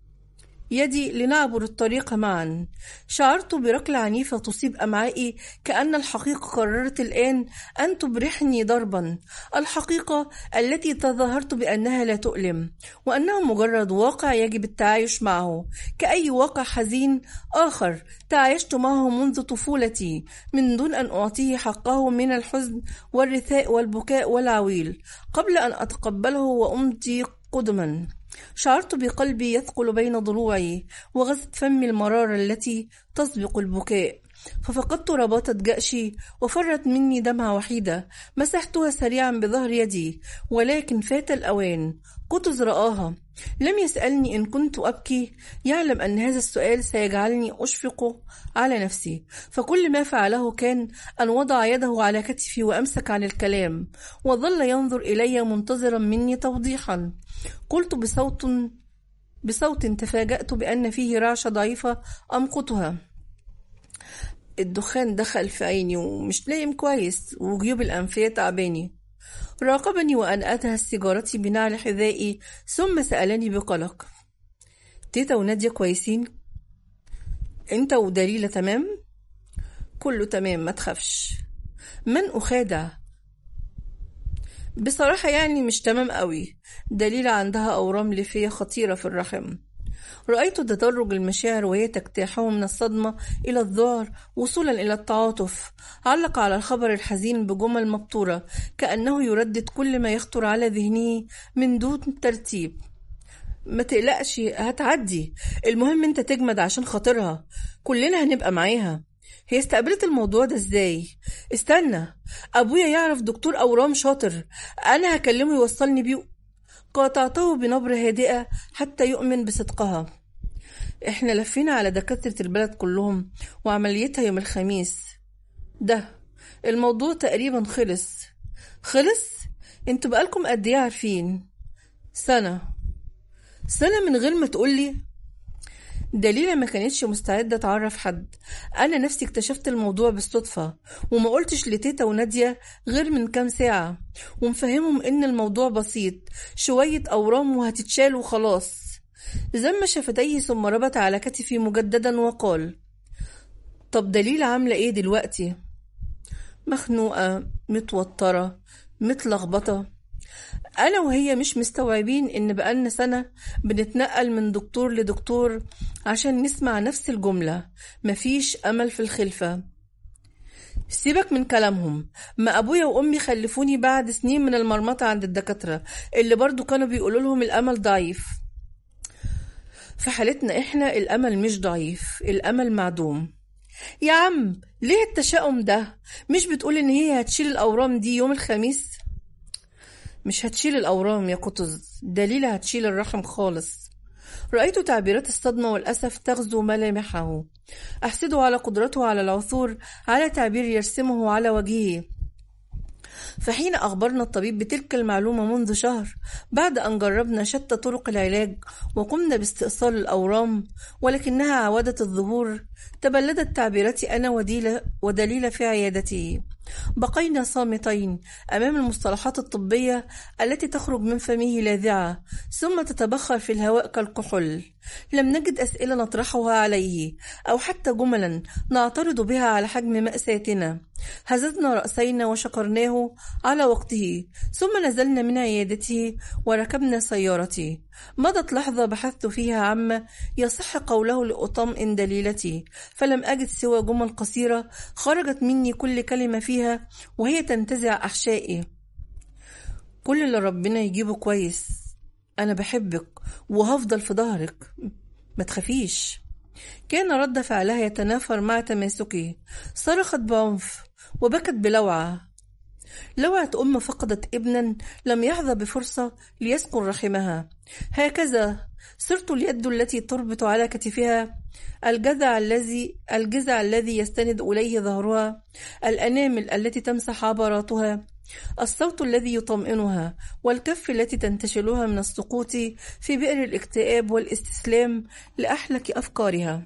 يدي لنعبر الطريق معا شعرت بركلة عنيفة تصيب أمعائي كأن الحقيقة قررت الآن أن تبرحني ضربا الحقيقة التي تظاهرت بأنها لا تؤلم وأنه مجرد واقع يجب التعايش معه كأي واقع حزين آخر تعايشت معه منذ طفولتي من دون أن أعطيه حقه من الحزن والرثاء والبكاء والعويل قبل أن أتقبله وأمضي قدما شعرت بقلبي يثقل بين ضلوعي وغزت فمي المرارة التي تسبق البكاء ففقدت رباطة جأشي وفرت مني دمعة وحيدة مسحتها سريعا بظهر يدي ولكن فات الأوان قطز رآها لم يسألني إن كنت أبكي يعلم أن هذا السؤال سيجعلني أشفق على نفسي فكل ما فعله كان أن وضع يده على كتفي وأمسك عن الكلام وظل ينظر إلي منتظرا مني توضيحا قلت بصوت بصوت تفاجأت بأن فيه رعشة ضعيفة أمقتها الدخان دخل في عيني ومش نايم كويس وجيوب الأنفية تعباني راقبني وأن أتهز سيجارتي بنعل حذائي ثم سألني بقلق تيتا ونادية كويسين انت ودليلة تمام كله تمام ما تخافش من أخادع بصراحة يعني مش تمام قوي دليلة عندها أورام ليفية خطيرة في الرحم رأيت تدرج المشاعر وهي تجتاحه من الصدمة إلى الذعر وصولا إلى التعاطف علق على الخبر الحزين بجمل مبتورة كأنه يردد كل ما يخطر على ذهنه من دون ترتيب ما تقلقش هتعدي المهم انت تجمد عشان خاطرها كلنا هنبقى معاها هي استقبلت الموضوع ده ازاي استنى ابويا يعرف دكتور اورام شاطر انا هكلمه يوصلني بيه قاطعته بنبرة هادئة حتى يؤمن بصدقها احنا لفينا على دكاترة البلد كلهم وعمليتها يوم الخميس ده الموضوع تقريبا خلص خلص انتوا بقالكم قد ايه عارفين سنة سنة من غير ما تقولي دليلة ما كانتش مستعدة تعرف حد أنا نفسي اكتشفت الموضوع بالصدفة وما قلتش لتيتا ونادية غير من كام ساعة ومفهمهم إن الموضوع بسيط شوية أورام وهتتشال وخلاص زم شفتيه ثم ربط على كتفي مجددا وقال طب دليل عاملة ايه دلوقتي مخنوقة متوترة متلخبطة أنا وهي مش مستوعبين إن بقالنا سنة بنتنقل من دكتور لدكتور عشان نسمع نفس الجملة مفيش أمل في الخلفة سيبك من كلامهم ما أبويا وأمي خلفوني بعد سنين من المرمطة عند الدكاترة اللي برضو كانوا بيقولوا لهم الأمل ضعيف في حالتنا إحنا الأمل مش ضعيف الأمل معدوم يا عم ليه التشاؤم ده مش بتقول إن هي هتشيل الأورام دي يوم الخميس مش هتشيل الأورام يا قطز دليلة هتشيل الرحم خالص رأيت تعبيرات الصدمة والأسف تغزو ملامحه أحسده على قدرته على العثور على تعبير يرسمه على وجهه فحين أخبرنا الطبيب بتلك المعلومة منذ شهر بعد أن جربنا شتى طرق العلاج وقمنا باستئصال الأورام ولكنها عودت الظهور تبلدت تعبيرتي أنا وديلة ودليل في عيادته بقينا صامتين أمام المصطلحات الطبية التي تخرج من فمه لاذعة ثم تتبخر في الهواء كالكحول لم نجد أسئلة نطرحها عليه أو حتى جملا نعترض بها على حجم مأساتنا هززنا رأسينا وشكرناه على وقته ثم نزلنا من عيادته وركبنا سيارتي مضت لحظة بحثت فيها عما يصح قوله لأطمئن دليلتي فلم أجد سوى جمل قصيرة خرجت مني كل كلمة فيها وهي تنتزع أحشائي كل اللي ربنا يجيبه كويس أنا بحبك وهفضل في ظهرك ما تخافيش كان رد فعلها يتنافر مع تماسكي صرخت بعنف وبكت بلوعة لوعة أم فقدت ابنا لم يحظى بفرصة ليسكن رحمها هكذا صرت اليد التي تربط على كتفها الجذع الذي الجذع الذي يستند إليه ظهرها الأنامل التي تمسح عبراتها الصوت الذي يطمئنها والكف التي تنتشلها من السقوط في بئر الاكتئاب والاستسلام لأحلك أفكارها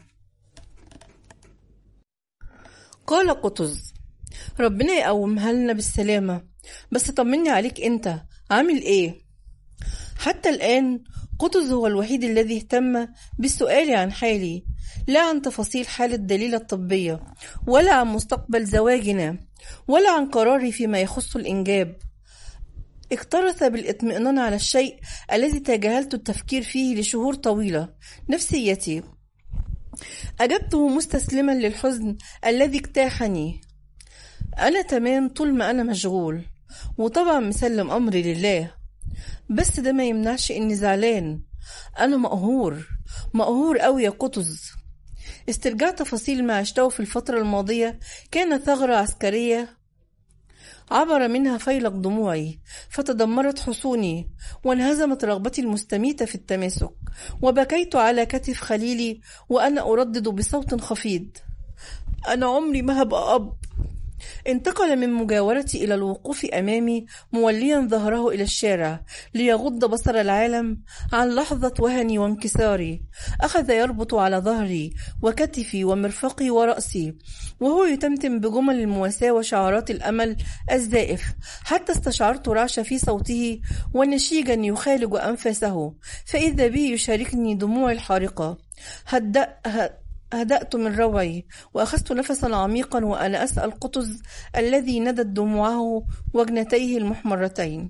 قال قطز ربنا يقومها لنا بالسلامة بس طمني عليك انت عامل ايه حتى الآن قطز هو الوحيد الذي اهتم بالسؤال عن حالي لا عن تفاصيل حال الدليلة الطبية ولا عن مستقبل زواجنا ولا عن قراري فيما يخص الإنجاب اكترث بالاطمئنان على الشيء الذي تجاهلت التفكير فيه لشهور طويلة نفسيتي أجبته مستسلما للحزن الذي اجتاحني أنا تمام طول ما أنا مشغول وطبعا مسلم أمري لله بس ده ما يمنعش إني زعلان أنا مقهور مقهور أوي يا قطز استرجاع تفاصيل ما عشته في الفترة الماضية كان ثغرة عسكرية عبر منها فيلق دموعي فتدمرت حصوني وانهزمت رغبتي المستميتة في التماسك وبكيت على كتف خليلي وأنا أردد بصوت خفيض أنا عمري ما هبقى أب انتقل من مجاورتي إلى الوقوف أمامي موليا ظهره إلى الشارع ليغض بصر العالم عن لحظة وهني وانكساري أخذ يربط على ظهري وكتفي ومرفقي ورأسي وهو يتمتم بجمل المواساة وشعارات الأمل الزائف حتى استشعرت رعش في صوته ونشيجا يخالج أنفاسه فإذا به يشاركني دموعي الحارقة هدأ هدأت من روعي وأخذت نفسا عميقا وأنا أسأل قطز الذي ندت دموعه وجنتيه المحمرتين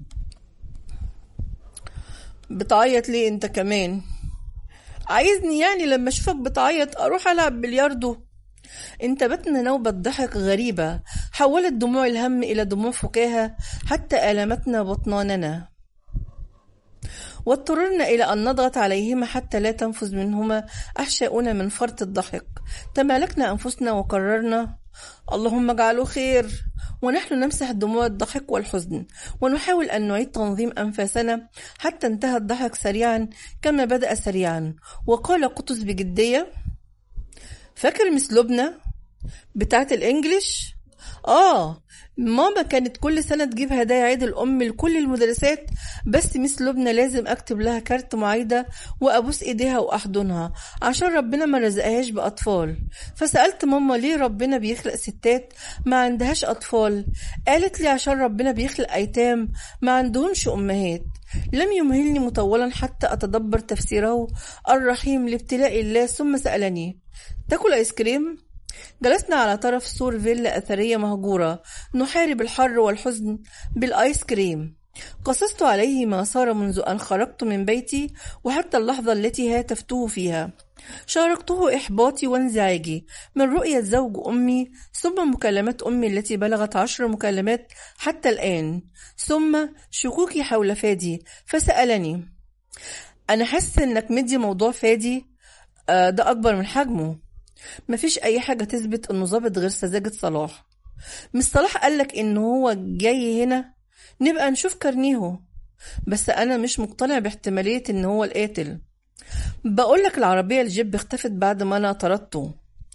بتعيط ليه انت كمان عايزني يعني لما اشوفك بتعيط اروح العب بلياردو انتابتنا نوبة ضحك غريبة حولت دموع الهم إلى دموع فكاهة حتى ألمتنا بطناننا واضطررنا إلى أن نضغط عليهما حتى لا تنفذ منهما أحشاؤنا من فرط الضحك تمالكنا أنفسنا وقررنا اللهم اجعله خير ونحن نمسح دموع الضحك والحزن ونحاول أن نعيد تنظيم أنفاسنا حتى انتهى الضحك سريعا كما بدأ سريعا وقال قطز بجدية فاكر مس لبنى بتاعت الإنجليش آه ماما كانت كل سنة تجيب هدايا عيد الأم لكل المدرسات بس مس لبنى لازم أكتب لها كارت معايدة وأبوس إيديها وأحضنها عشان ربنا ما رزقهاش بأطفال فسألت ماما ليه ربنا بيخلق ستات ما عندهاش أطفال قالت لي عشان ربنا بيخلق أيتام ما عندهمش أمهات لم يمهلني مطولا حتى أتدبر تفسيره الرحيم لابتلاء الله ثم سألني تاكل آيس كريم؟ جلسنا على طرف سور فيلا أثرية مهجورة نحارب الحر والحزن بالآيس كريم قصصت عليه ما صار منذ أن خرجت من بيتي وحتى اللحظة التي هاتفته فيها شاركته إحباطي وانزعاجي من رؤية زوج أمي ثم مكالمات أمي التي بلغت عشر مكالمات حتى الآن ثم شكوكي حول فادي فسألني أنا حاسس إنك مدي موضوع فادي آه ده أكبر من حجمه مفيش أي حاجة تثبت إنه ظابط غير سذاجة صلاح مش صلاح قالك إن هو جاي هنا نبقى نشوف كارنيهو بس أنا مش مقتنع باحتمالية إن هو القاتل بقولك العربية الجيب اختفت بعد ما أنا طردته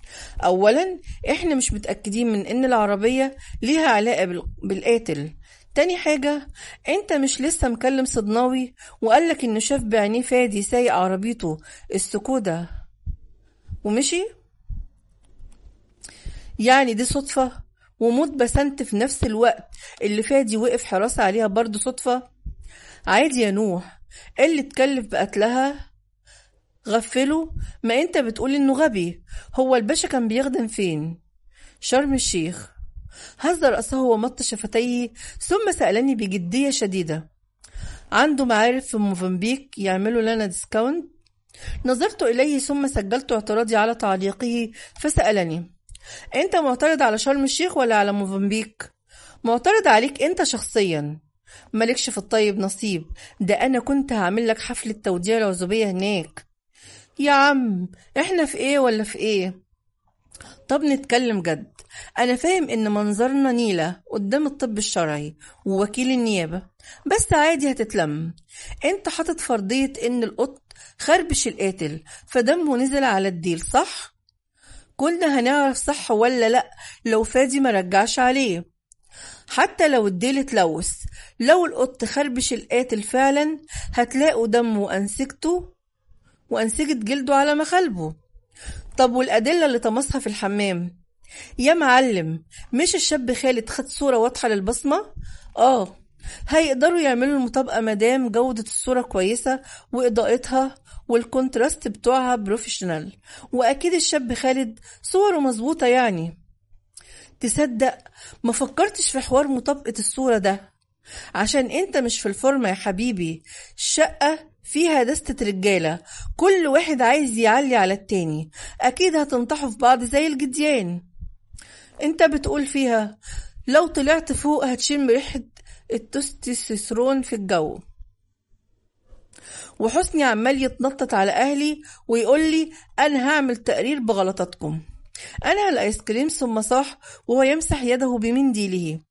أولا إحنا مش متأكدين من إن العربية ليها علاقة بال- بالقاتل تاني حاجة انت مش لسه مكلم صدناوي وقالك انه شاف بعينيه فادي سايق عربيته السكودا ومشي يعني دي صدفة وموت بسنت في نفس الوقت اللي فادي وقف حراسة عليها برضه صدفة عادي يا نوح اللي اتكلف بقتلها غفله ما انت بتقول انه غبي هو الباشا كان بيخدم فين شرم الشيخ هز رأسه ومط شفتيه ثم سألني بجدية شديدة عنده معارف في موزمبيق يعملوا لنا ديسكاونت نظرت إليه ثم سجلت اعتراضي على تعليقه فسألني أنت معترض على شرم الشيخ ولا على موزمبيق؟ معترض عليك أنت شخصيا مالكش في الطيب نصيب ده أنا كنت هعمل لك حفلة توديع العزوبية هناك يا عم احنا في ايه ولا في ايه طب نتكلم جد أنا فاهم إن منظرنا نيلة قدام الطب الشرعي ووكيل النيابة بس عادي هتتلم أنت حاطط فرضية إن القط خربش القاتل فدمه نزل على الديل صح؟ كنا هنعرف صح ولا لأ لو فادي ما رجعش عليه حتى لو الديل اتلوث لو القط خربش القاتل فعلا هتلاقوا دمه وأنسجته وأنسجة جلده على مخالبه طب والأدلة اللي طمسها في الحمام يا معلم مش الشاب خالد خد صورة واضحة للبصمة؟ آه هيقدروا يعملوا المطابقة مادام جودة الصورة كويسة وإضاءتها والكونتراست بتوعها بروفيشنال وأكيد الشاب خالد صوره مظبوطة يعني تصدق ما فكرتش في حوار مطابقة الصورة ده عشان انت مش في الفورمة يا حبيبي الشقة فيها دستة رجالة كل واحد عايز يعلي على التاني أكيد هتنطحوا في بعض زي الجديان انت بتقول فيها لو طلعت فوق هتشم ريحة التستوستيرون في الجو وحسني عمال يتنطط على أهلي ويقول لي أنا هعمل تقرير بغلطاتكم أنا الآيس كريم ثم صاح وهو يمسح يده بمنديله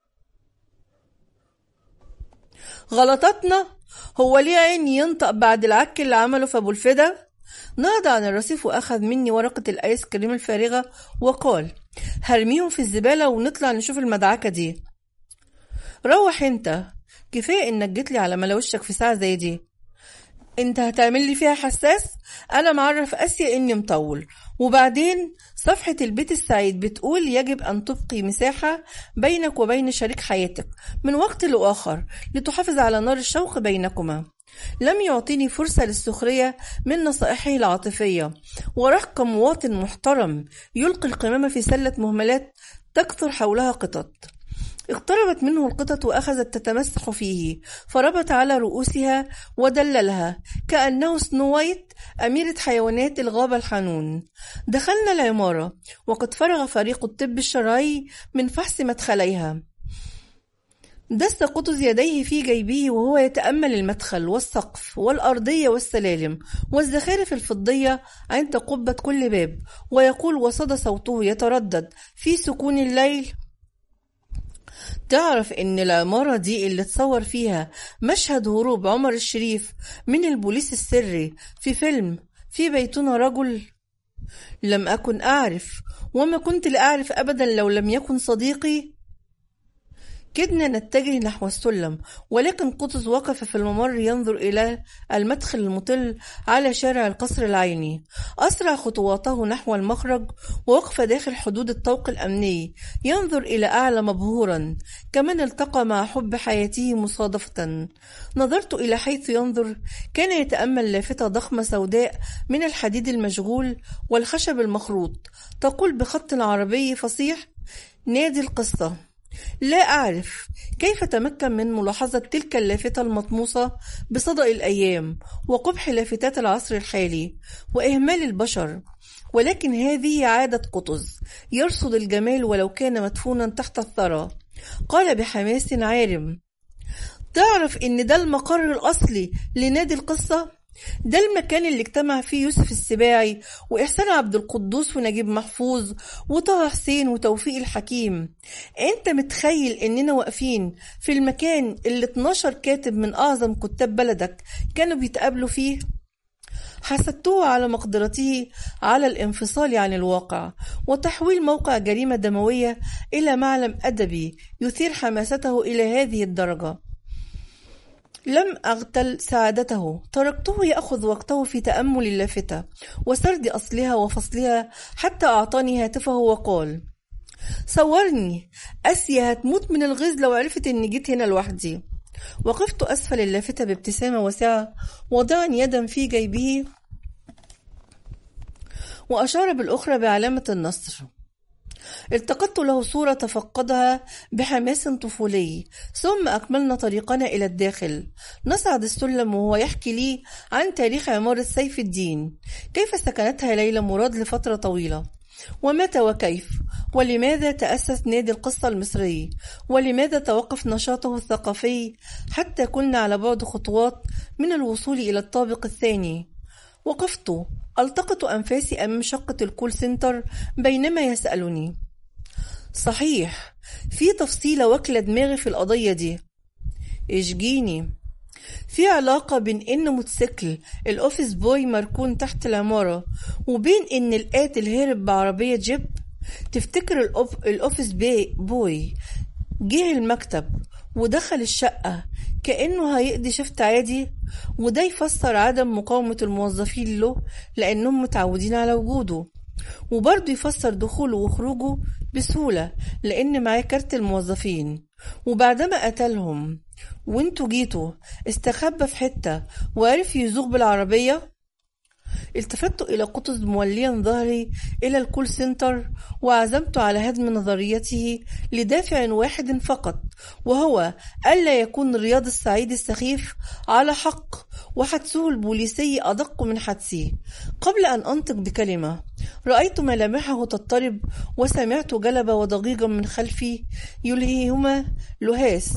غلطاتنا هو ليه عين ينطق بعد العك اللي عمله في أبو الفدا نهض عن الرصيف وأخذ مني ورقة الآيس كريم الفارغة وقال هرميهم في الزبالة ونطلع نشوف المدعكة دي روح انت كفاية انك جيتلي على ملا وشك في ساعة زي دي انت هتعمل لي فيها حساس انا معرف اسيا اني مطول وبعدين صفحة البيت السعيد بتقول يجب ان تبقي مساحة بينك وبين شريك حياتك من وقت لآخر لتحافظ على نار الشوق بينكما لم يعطيني فرصة للسخرية من نصائحه العاطفية وراح كمواطن محترم يلقي القمامة في سلة مهملات تكثر حولها قطط اقتربت منه القطط وأخذت تتمسح فيه فربت على رؤوسها ودللها كأنه سنو وايت أميرة حيوانات الغابة الحنون دخلنا العمارة وقد فرغ فريق الطب الشرعي من فحص مدخليها دس قطز يديه في جيبه وهو يتأمل المدخل والسقف والأرضية والسلالم والزخارف الفضية عند قبة كل باب ويقول وصدى صوته يتردد في سكون الليل تعرف ان العمارة دي اللي تصور فيها مشهد هروب عمر الشريف من البوليس السري في فيلم في بيتنا رجل لم أكن أعرف وما كنت لأعرف أبدا لو لم يكن صديقي كدنا نتجه نحو السلم ولكن قطز وقف في الممر ينظر إلى المدخل المطل على شارع القصر العيني أسرع خطواته نحو المخرج ووقف داخل حدود الطوق الأمني ينظر إلى أعلى مبهورا كمن التقى مع حب حياته مصادفة نظرت إلى حيث ينظر كان يتأمل لافتة ضخمة سوداء من الحديد المشغول والخشب المخروط تقول بخط عربي فصيح نادي القصة لا أعرف كيف تمكن من ملاحظة تلك اللافتة المطموسة بصدأ الأيام وقبح لافتات العصر الحالي وإهمال البشر ولكن هذه عادة قطز يرصد الجمال ولو كان مدفونا تحت الثرى قال بحماس عارم تعرف إن ده المقر الأصلي لنادي القصة ده المكان اللي اجتمع فيه يوسف السباعي وإحسان عبد القدوس ونجيب محفوظ وطه حسين وتوفيق الحكيم انت متخيل اننا واقفين في المكان اللي 12 كاتب من اعظم كتاب بلدك كانوا بيتقابلوا فيه حسدته على مقدرته على الانفصال عن الواقع وتحويل موقع جريمة دموية إلى معلم أدبي يثير حماسته إلى هذه الدرجة لم أغتل سعادته تركته يأخذ وقته في تأمل اللافتة وسرد أصلها وفصلها حتى أعطاني هاتفه وقال صورني أسيا هتموت من الغيظ لو عرفت إني جيت هنا لوحدي وقفت أسفل اللافتة بابتسامة واسعة واضعا يدا في جيبه وأشار بالأخرى بعلامة النصر التقطت له صورة تفقدها بحماس طفولي ثم أكملنا طريقنا إلى الداخل نصعد السلم وهو يحكي لي عن تاريخ عمارة سيف الدين كيف سكنتها ليلى مراد لفترة طويلة ومتى وكيف ولماذا تأسس نادي القصة المصري ولماذا توقف نشاطه الثقافي حتى كنا على بعد خطوات من الوصول إلى الطابق الثاني وقفت ألتقط أنفاسي أمام شقة الكول سنتر بينما يسألني صحيح في تفصيلة واكلة دماغي في القضية دي اشجيني في علاقة بين إن موتوسيكل الأوفيس بوي مركون تحت العمارة وبين إن القاتل هرب بعربية جيب تفتكر الأوف... الأوفيس بي بوي جه المكتب ودخل الشقة كأنه هيقضي شفت عادي وده يفسر عدم مقاومة الموظفين له لأنهم متعودين على وجوده وبرضه يفسر دخوله وخروجه بسهولة لأن معاه كارت الموظفين وبعدما قتلهم وانتوا جيتوا استخبى في حتة وعرف يزوغ بالعربية التفت إلى قطز موليا ظهري إلى الكول سنتر وعزمت على هدم نظريته لدافع واحد فقط وهو ألا يكون رياض السعيد السخيف على حق وحدسه البوليسي أدق من حدسي قبل أن أنطق بكلمة رأيت ملامحه تضطرب وسمعت جلب وضجيجا من خلفي يلهيهما لهاس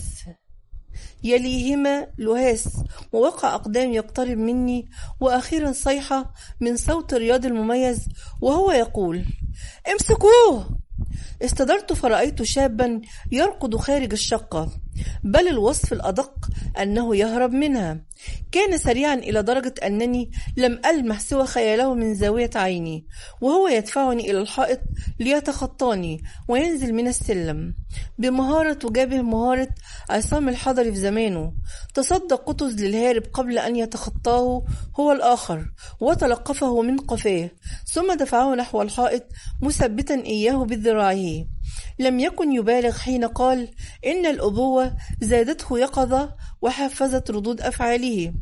يليهما لهاس ووقع أقدام يقترب مني وأخيرا صيحة من صوت رياض المميز وهو يقول امسكوه استدرت فرأيت شابا يركض خارج الشقة بل الوصف الأدق أنه يهرب منها كان سريعا إلى درجة أنني لم ألمح سوى خياله من زاوية عيني وهو يدفعني إلى الحائط ليتخطاني وينزل من السلم بمهارة تجابه مهارة عصام الحضري في زمانه تصدى قطز للهارب قبل أن يتخطاه هو الآخر وتلقفه من قفاه ثم دفعه نحو الحائط مثبتا إياه بذراعه لم يكن يبالغ حين قال إن الأبوة زادته يقظة وحفزت ردود أفعاله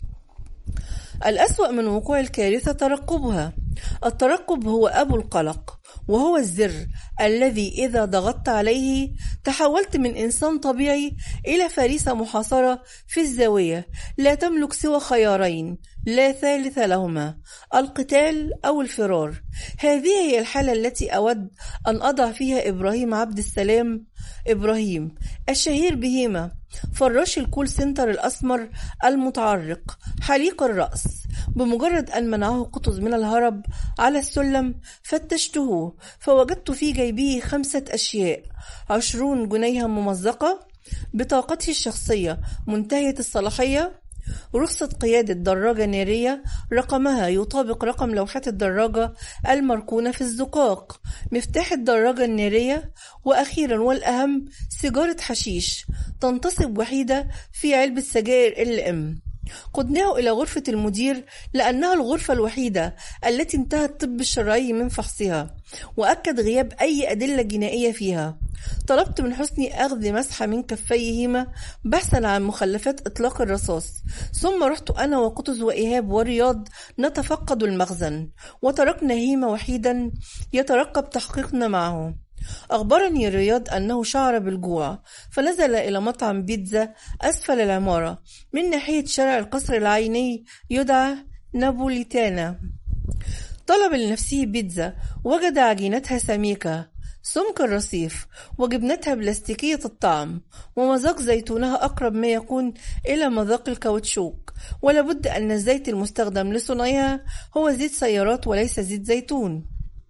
الأسوأ من وقوع الكارثة ترقبها الترقب هو أبو القلق وهو الزر الذي إذا ضغطت عليه تحولت من إنسان طبيعي إلى فريسة محاصرة في الزاوية لا تملك سوى خيارين لا ثالث لهما القتال أو الفرار هذه هي الحالة التي أود أن أضع فيها إبراهيم عبد السلام إبراهيم الشهير بهيما فراش الكول سنتر الأسمر المتعرق حليق الرأس بمجرد أن منعه قطز من الهرب على السلم فتشته فوجدت في جيبه خمسة أشياء عشرون جنيها ممزقة بطاقته الشخصية منتهية الصلاحية رخصة قيادة دراجة نارية رقمها يطابق رقم لوحة الدراجة المركونة في الزقاق مفتاح الدراجة النارية وأخيرا والأهم سيجارة حشيش تنتصب وحيدة في علبة سجائر ال ام قدناه إلى غرفة المدير لأنها الغرفة الوحيدة التي انتهى الطب الشرعي من فحصها وأكد غياب أي أدلة جنائية فيها طلبت من حسني أخذ مسحة من كفيهما بحثا عن مخلفات إطلاق الرصاص ثم رحت أنا وقطز وإيهاب ورياض نتفقد المخزن وتركنا هيما وحيدا يترقب تحقيقنا معه أخبرني رياض أنه شعر بالجوع فنزل إلى مطعم بيتزا أسفل العمارة من ناحية شارع القصر العيني يدعى نابوليتانا طلب لنفسه بيتزا وجد عجينتها سميكة سمك الرصيف وجبنتها بلاستيكية الطعم ومذاق زيتونها أقرب ما يكون إلى مذاق الكاوتشوك ولابد أن الزيت المستخدم لصنعها هو زيت سيارات وليس زيت زيتون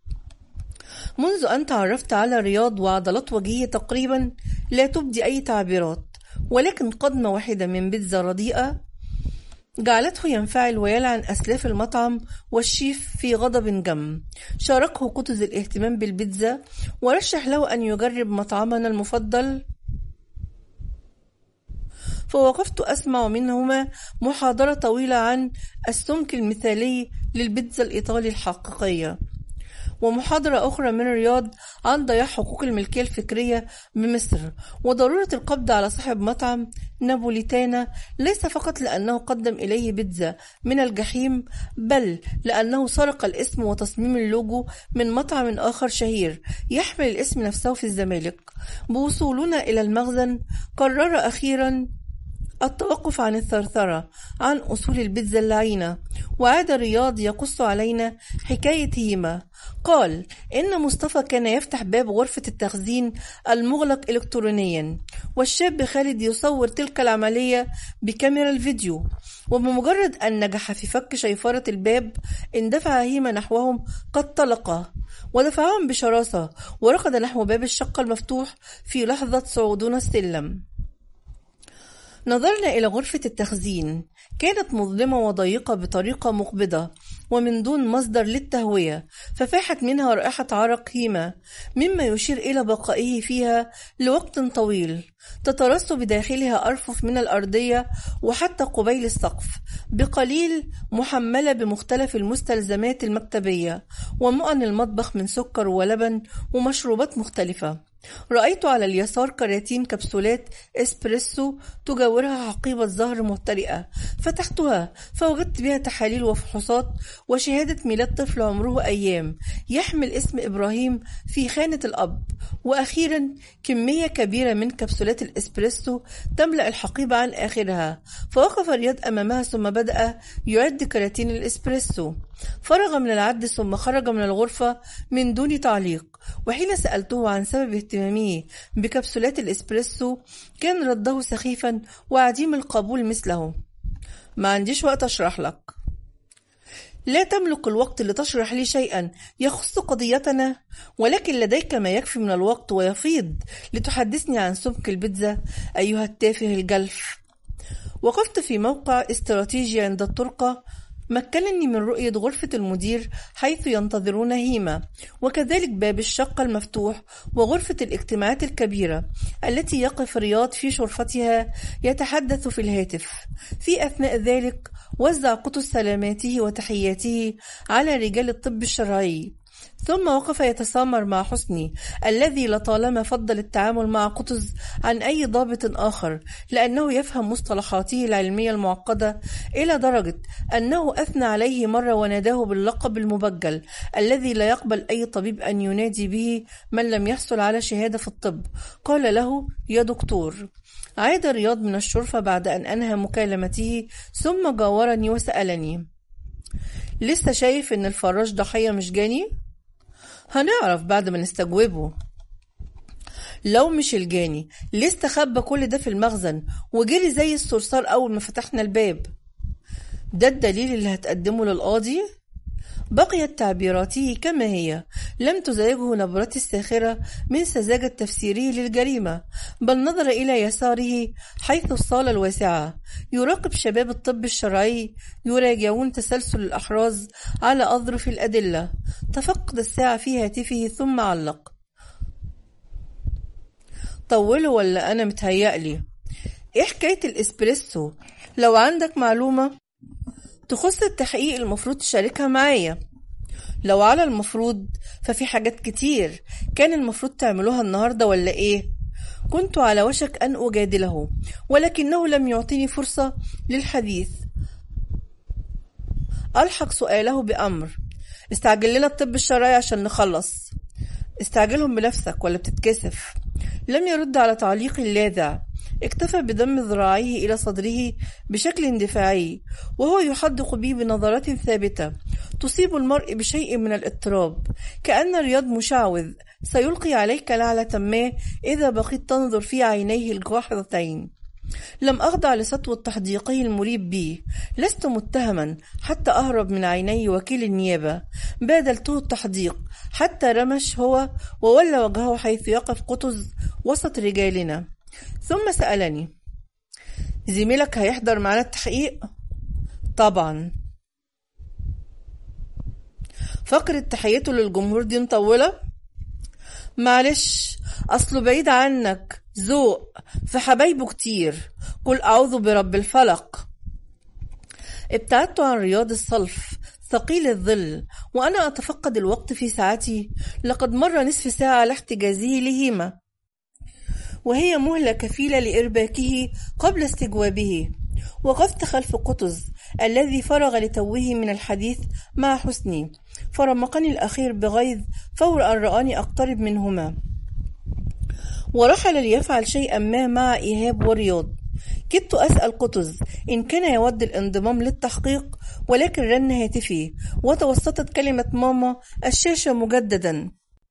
منذ أن تعرفت على رياض وعضلات وجهه تقريبا لا تبدي أي تعبيرات ولكن قدمة واحدة من بيتزا رديئة جعلته ينفعل ويلعن أسلاف المطعم والشيف في غضب جم شاركه قطز الاهتمام بالبيتزا ورشح له أن يجرب مطعمنا المفضل فوقفت أسمع منهما محاضرة طويلة عن السمك المثالي للبيتزا الإيطالي الحقيقية ومحاضرة أخرى من رياض عن ضياع حقوق الملكية الفكرية بمصر وضرورة القبض على صاحب مطعم نابوليتانا ليس فقط لأنه قدم إليه بيتزا من الجحيم بل لأنه سرق الاسم وتصميم اللوجو من مطعم آخر شهير يحمل الاسم نفسه في الزمالك بوصولنا إلى المخزن قرر أخيرا التوقف عن الثرثرة عن أصول البيتزا اللعينة وعاد رياض يقص علينا حكاية هيما قال إن مصطفى كان يفتح باب غرفة التخزين المغلق إلكترونيا والشاب خالد يصور تلك العملية بكاميرا الفيديو وبمجرد أن نجح في فك شيفارة الباب اندفع هيما نحوهم قد طلقه ودفعهم بشراسة وركض نحو باب الشقة المفتوح في لحظة صعودنا السلم نظرنا إلى غرفة التخزين كانت مظلمة وضيقة بطريقة مقبضة ومن دون مصدر للتهوية ففاحت منها رائحة عرق هيمة مما يشير إلى بقائه فيها لوقت طويل تترص بداخلها أرفف من الأرضية وحتى قبيل السقف بقليل محملة بمختلف المستلزمات المكتبية ومؤن المطبخ من سكر ولبن ومشروبات مختلفة رأيت على اليسار كراتين كبسولات إسبريسو تجاورها حقيبة زهر مهترئة فتحتها فوجدت بها تحاليل وفحوصات وشهادة ميلاد طفل عمره أيام يحمل اسم إبراهيم في خانة الأب وأخيرا كمية كبيرة من كبسولات الإسبريسو تملأ الحقيبة عن آخرها فوقف رياض أمامها ثم بدأ يعد كراتين الإسبريسو فرغ من العد ثم خرج من الغرفة من دون تعليق وحين سألته عن سبب اهتمامه بكبسولات الإسبريسو كان رده سخيفا وعديم القبول مثله ما عنديش وقت أشرح لك لا تملك الوقت لتشرح لي شيئا يخص قضيتنا ولكن لديك ما يكفي من الوقت ويفيض لتحدثني عن سمك البيتزا أيها التافه الجلف وقفت في موقع استراتيجي عند الطرقة مكنني من رؤية غرفة المدير حيث ينتظرون هيما وكذلك باب الشقة المفتوح وغرفة الاجتماعات الكبيرة التي يقف رياض في شرفتها يتحدث في الهاتف في أثناء ذلك وزع قطز سلاماته وتحياته على رجال الطب الشرعي ثم وقف يتسامر مع حسني الذي لطالما فضل التعامل مع قطز عن أي ضابط آخر لأنه يفهم مصطلحاته العلمية المعقدة إلى درجة أنه أثنى عليه مرة وناداه باللقب المبجل الذي لا يقبل أي طبيب أن ينادي به من لم يحصل على شهادة في الطب قال له يا دكتور عاد رياض من الشرفة بعد أن أنهى مكالمته ثم جاورني وسألني لسه شايف إن الفراش ضحية مش جاني؟ هنعرف بعد ما نستجوبه لو مش الجاني ليه استخبى كل ده في المخزن وجري زي الصرصار أول ما فتحنا الباب ده الدليل اللي هتقدمه للقاضي بقيت تعبيراته كما هي لم تزعجه نبرتي الساخرة من سذاجة تفسيره للجريمة بل نظر إلى يساره حيث الصالة الواسعة يراقب شباب الطب الشرعي يراجعون تسلسل الأحراز على أظرف الأدلة تفقد الساعة في هاتفه ثم علق طوله ولا أنا متهيألي إيه حكاية الإسبريسو لو عندك معلومة تخص التحقيق المفروض تشاركها معايا لو على المفروض ففي حاجات كتير كان المفروض تعملوها النهاردة ولا ايه كنت على وشك أن أجادله ولكنه لم يعطيني فرصة للحديث ألحق سؤاله بأمر استعجل لنا الطب الشرعي عشان نخلص استعجلهم بنفسك ولا بتتكسف لم يرد على تعليقي اللاذع اكتفى بضم ذراعيه إلى صدره بشكل اندفاعي وهو يحدق بي بنظرات ثابتة تصيب المرء بشيء من الاضطراب كأن رياض مشعوذ سيلقي عليك لعلة ما إذا بقيت تنظر في عينيه الجاحظتين لم أخضع لسطوة تحديقه المريب بي لست متهما حتى أهرب من عيني وكيل النيابة بادلته التحديق حتى رمش هو وولى وجهه حيث يقف قطز وسط رجالنا ثم سألني زميلك هيحضر معنا التحقيق طبعا فقرة تحيته للجمهور دي مطولة معلش أصله بعيد عنك ذوق في حبايبه كتير قل أعوذ برب الفلق ابتعدت عن رياض الصلف ثقيل الظل وأنا أتفقد الوقت في ساعتي لقد مر نصف ساعة على احتجازه لهيمة وهي مهلة كفيلة لإرباكه قبل استجوابه وقفت خلف قطز الذي فرغ لتوه من الحديث مع حسني فرمقني الأخير بغيظ فور أن رآني أقترب منهما ورحل ليفعل شيئا ما مع إيهاب ورياض كدت أسأل قطز إن كان يود الانضمام للتحقيق ولكن رن هاتفي وتوسطت كلمة ماما الشاشة مجددا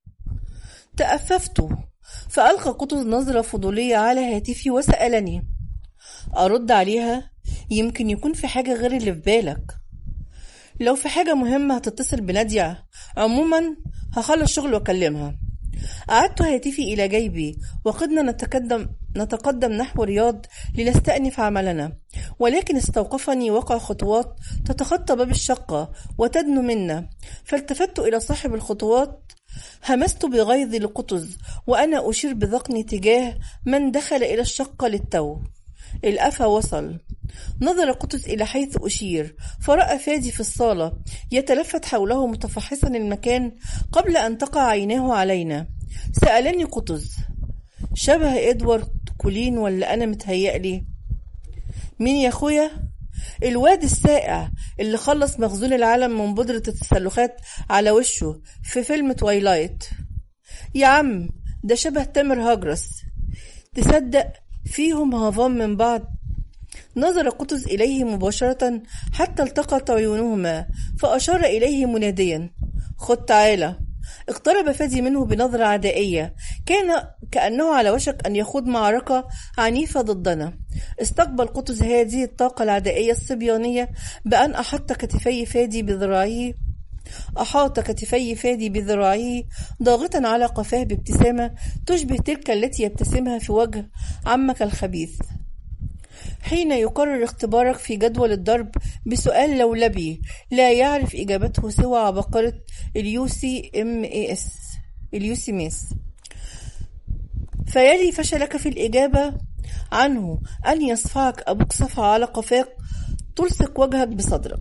تأففت فألقى قطز نظرة فضولية على هاتفي وسألني أرد عليها يمكن يكون في حاجة غير اللي في بالك لو في حاجة مهمة هتتصل بنادية عموما هخلص شغل واكلمها أعدت هاتفي إلى جيبي وقدنا نتقدم نتقدم نحو رياض لنستأنف عملنا ولكن استوقفني وقع خطوات تتخطى باب الشقة وتدنو منا فالتفت إلى صاحب الخطوات همست بغيظ لقطز وأنا أشير بذقني تجاه من دخل إلى الشقة للتو الأفا وصل نظر قطز إلى حيث أشير فرأى فادي في الصالة يتلفت حوله متفحصا المكان قبل أن تقع عيناه علينا سألني قطز شبه إدوارد كولين ولا أنا متهيألي مين يا أخويا الواد السائع اللي خلص مخزون العالم من بودرة التسلخات على وشه في فيلم توايلايت يا عم ده شبه تامر هجرس تصدق فيهم هافان من بعض نظر قطز إليه مباشرة حتى التقت عيونهما فأشار إليه مناديا خد تعالى اقترب فادي منه بنظرة عدائية كان كأنه على وشك أن يخوض معركة عنيفة ضدنا استقبل قطز هذه الطاقة العدائية الصبيانية بأن أحط كتفي فادي بذراعه أحاط كتفي فادي بذراعه ضاغطا على قفاه بابتسامة تشبه تلك التي يبتسمها في وجه عمك الخبيث حين يقرر اختبارك في جدول الضرب بسؤال لولبي لا يعرف إجابته سوى عبقرة اليوسي ام اس اليوسي ميس فيلي فشلك في الإجابة عنه أن يصفعك أبوك صفعة على قفاك تلصق وجهك بصدرك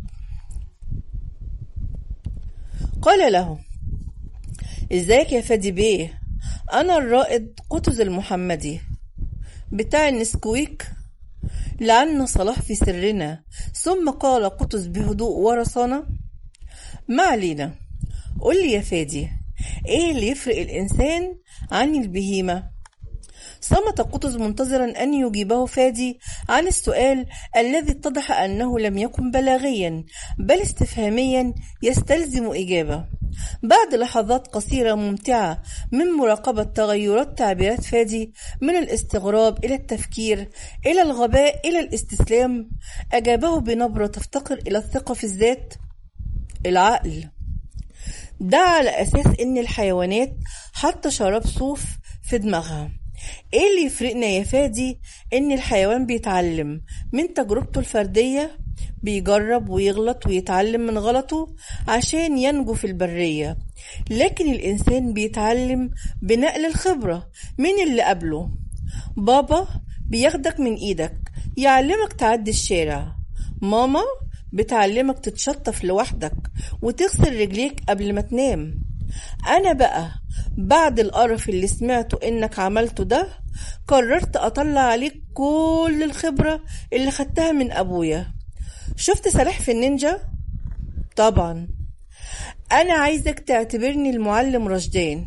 قال له ازيك يا فادي بيه انا الرائد قطز المحمدي بتاع النسكويك لعنا صلاح في سرنا ثم قال قطز بهدوء ورصانة ما علينا قل لي يا فادي ايه اللي يفرق الانسان عن البهيمة صمت قطز منتظرا أن يجيبه فادي عن السؤال الذي اتضح أنه لم يكن بلاغيا بل استفهاميا يستلزم إجابة بعد لحظات قصيرة ممتعة من مراقبة تغيرات تعبيرات فادي من الاستغراب إلى التفكير إلى الغباء إلى الاستسلام أجابه بنبرة تفتقر إلى الثقة في الذات العقل ده على أساس إن الحيوانات حاطة شراب صوف في دماغها ايه اللي يفرقنا يا فادي ان الحيوان بيتعلم من تجربته الفردية بيجرب ويغلط ويتعلم من غلطه عشان ينجو في البرية لكن الإنسان بيتعلم بنقل الخبرة من اللي قبله بابا بياخدك من إيدك يعلمك تعدي الشارع ماما بتعلمك تتشطف لوحدك وتغسل رجليك قبل ما تنام أنا بقى بعد القرف اللي سمعته إنك عملته ده قررت أطلع عليك كل الخبرة اللي خدتها من أبويا شفت سلاحف النينجا؟ طبعا أنا عايزك تعتبرني المعلم رشدان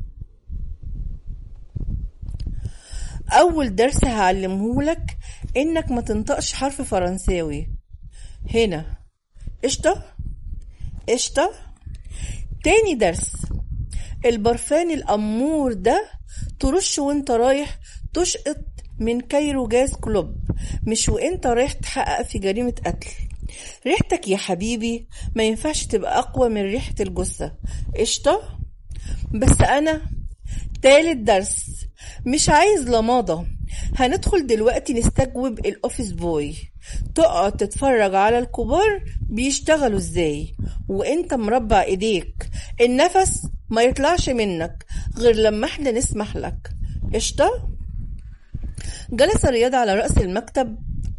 أول درس هعلمهولك إنك ما تنطقش حرف فرنساوي هنا قشطة قشطة تاني درس البرفان الأمور ده ترش وانت رايح تشقط من كايرو جاز كلوب مش وانت رايح تحقق في جريمة قتل ريحتك يا حبيبي ما ينفعش تبقى أقوى من ريحة الجثة قشطة بس أنا تالت درس مش عايز لماضة هندخل دلوقتي نستجوب الأوفيس بوي تقعد تتفرج على الكبار بيشتغلوا ازاي وانت مربع ايديك النفس ما يطلعش منك غير لما احنا نسمح لك قشطة جلس رياض على رأس المكتب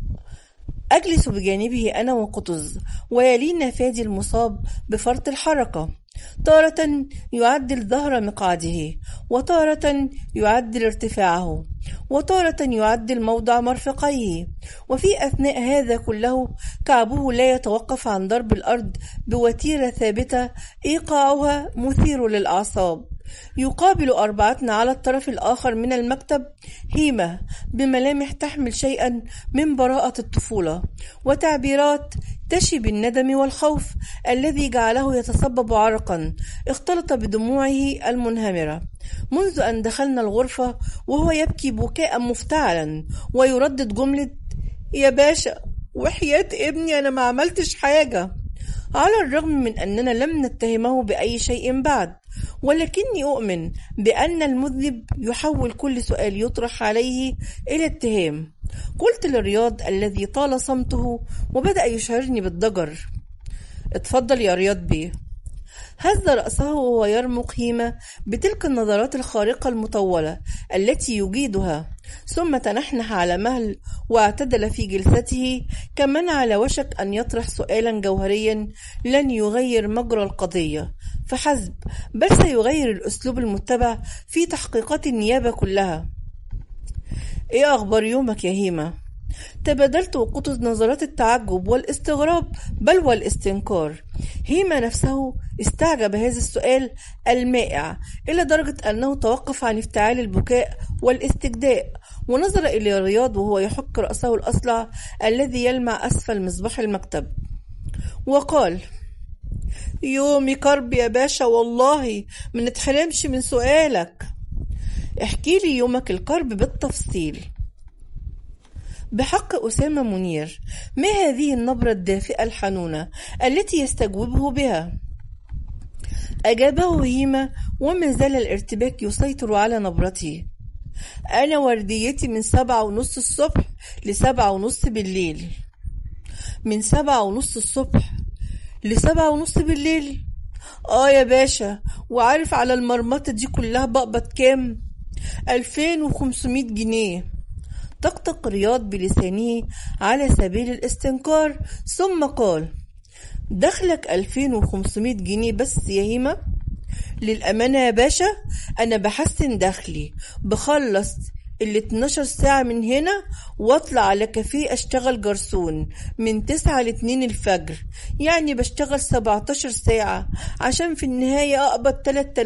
أجلس بجانبه أنا وقطز ويلينا فادي المصاب بفرط الحركة تارة يعدل ظهر مقعده وتارة يعدل ارتفاعه وتارة يعدل موضع مرفقيه وفي أثناء هذا كله كعبه لا يتوقف عن ضرب الأرض بوتيرة ثابتة إيقاعها مثير للأعصاب يقابل أربعتنا على الطرف الآخر من المكتب هيمة بملامح تحمل شيئا من براءة الطفولة وتعبيرات تشي بالندم والخوف الذي جعله يتصبب عرقا اختلط بدموعه المنهمرة منذ أن دخلنا الغرفة وهو يبكي بكاء مفتعلا ويردد جملة يا باشا وحياة ابني أنا ما عملتش حاجة على الرغم من أننا لم نتهمه بأي شيء بعد ولكني أؤمن بأن المذنب يحول كل سؤال يطرح عليه إلى اتهام قلت لرياض الذي طال صمته وبدأ يشعرني بالضجر اتفضل يا رياض بيه هز رأسه وهو يرمق هيمة بتلك النظرات الخارقة المطولة التي يجيدها ثم تنحنح على مهل واعتدل في جلسته كمن على وشك أن يطرح سؤالا جوهريا لن يغير مجرى القضية فحسب بل سيغير الأسلوب المتبع في تحقيقات النيابة كلها إيه أخبار يومك يا هيمة؟ تبادلت وقطز نظرات التعجب والاستغراب بل والاستنكار هيما نفسه استعجب هذا السؤال المائع إلى درجة أنه توقف عن افتعال البكاء والاستجداء ونظر إلى رياض وهو يحك رأسه الأصلع الذي يلمع أسفل مصباح المكتب وقال يومي كرب يا باشا والله ما نتحرمش من سؤالك احكي لي يومك الكرب بالتفصيل بحق أسامة منير ما هذه النبرة الدافئة الحنونة التي يستجوبه بها أجابه هيما وما زال الارتباك يسيطر على نبرته أنا ورديتي من سبعة ونص الصبح لسبعة ونص بالليل من سبعة ونص الصبح لسبعة ونص بالليل آه يا باشا وعارف على المرمطة دي كلها بقبض كام؟ ألفين وخمسمية جنيه طقطق رياض بلسانه على سبيل الاستنكار ثم قال دخلك ألفين وخمسمية جنيه بس يا هيمة للأمانة يا باشا أنا بحسن دخلي بخلص ال 12 ساعة من هنا واطلع على كافيه اشتغل جرسون من 9 ل 2 الفجر يعني بشتغل 17 ساعة عشان في النهاية اقبض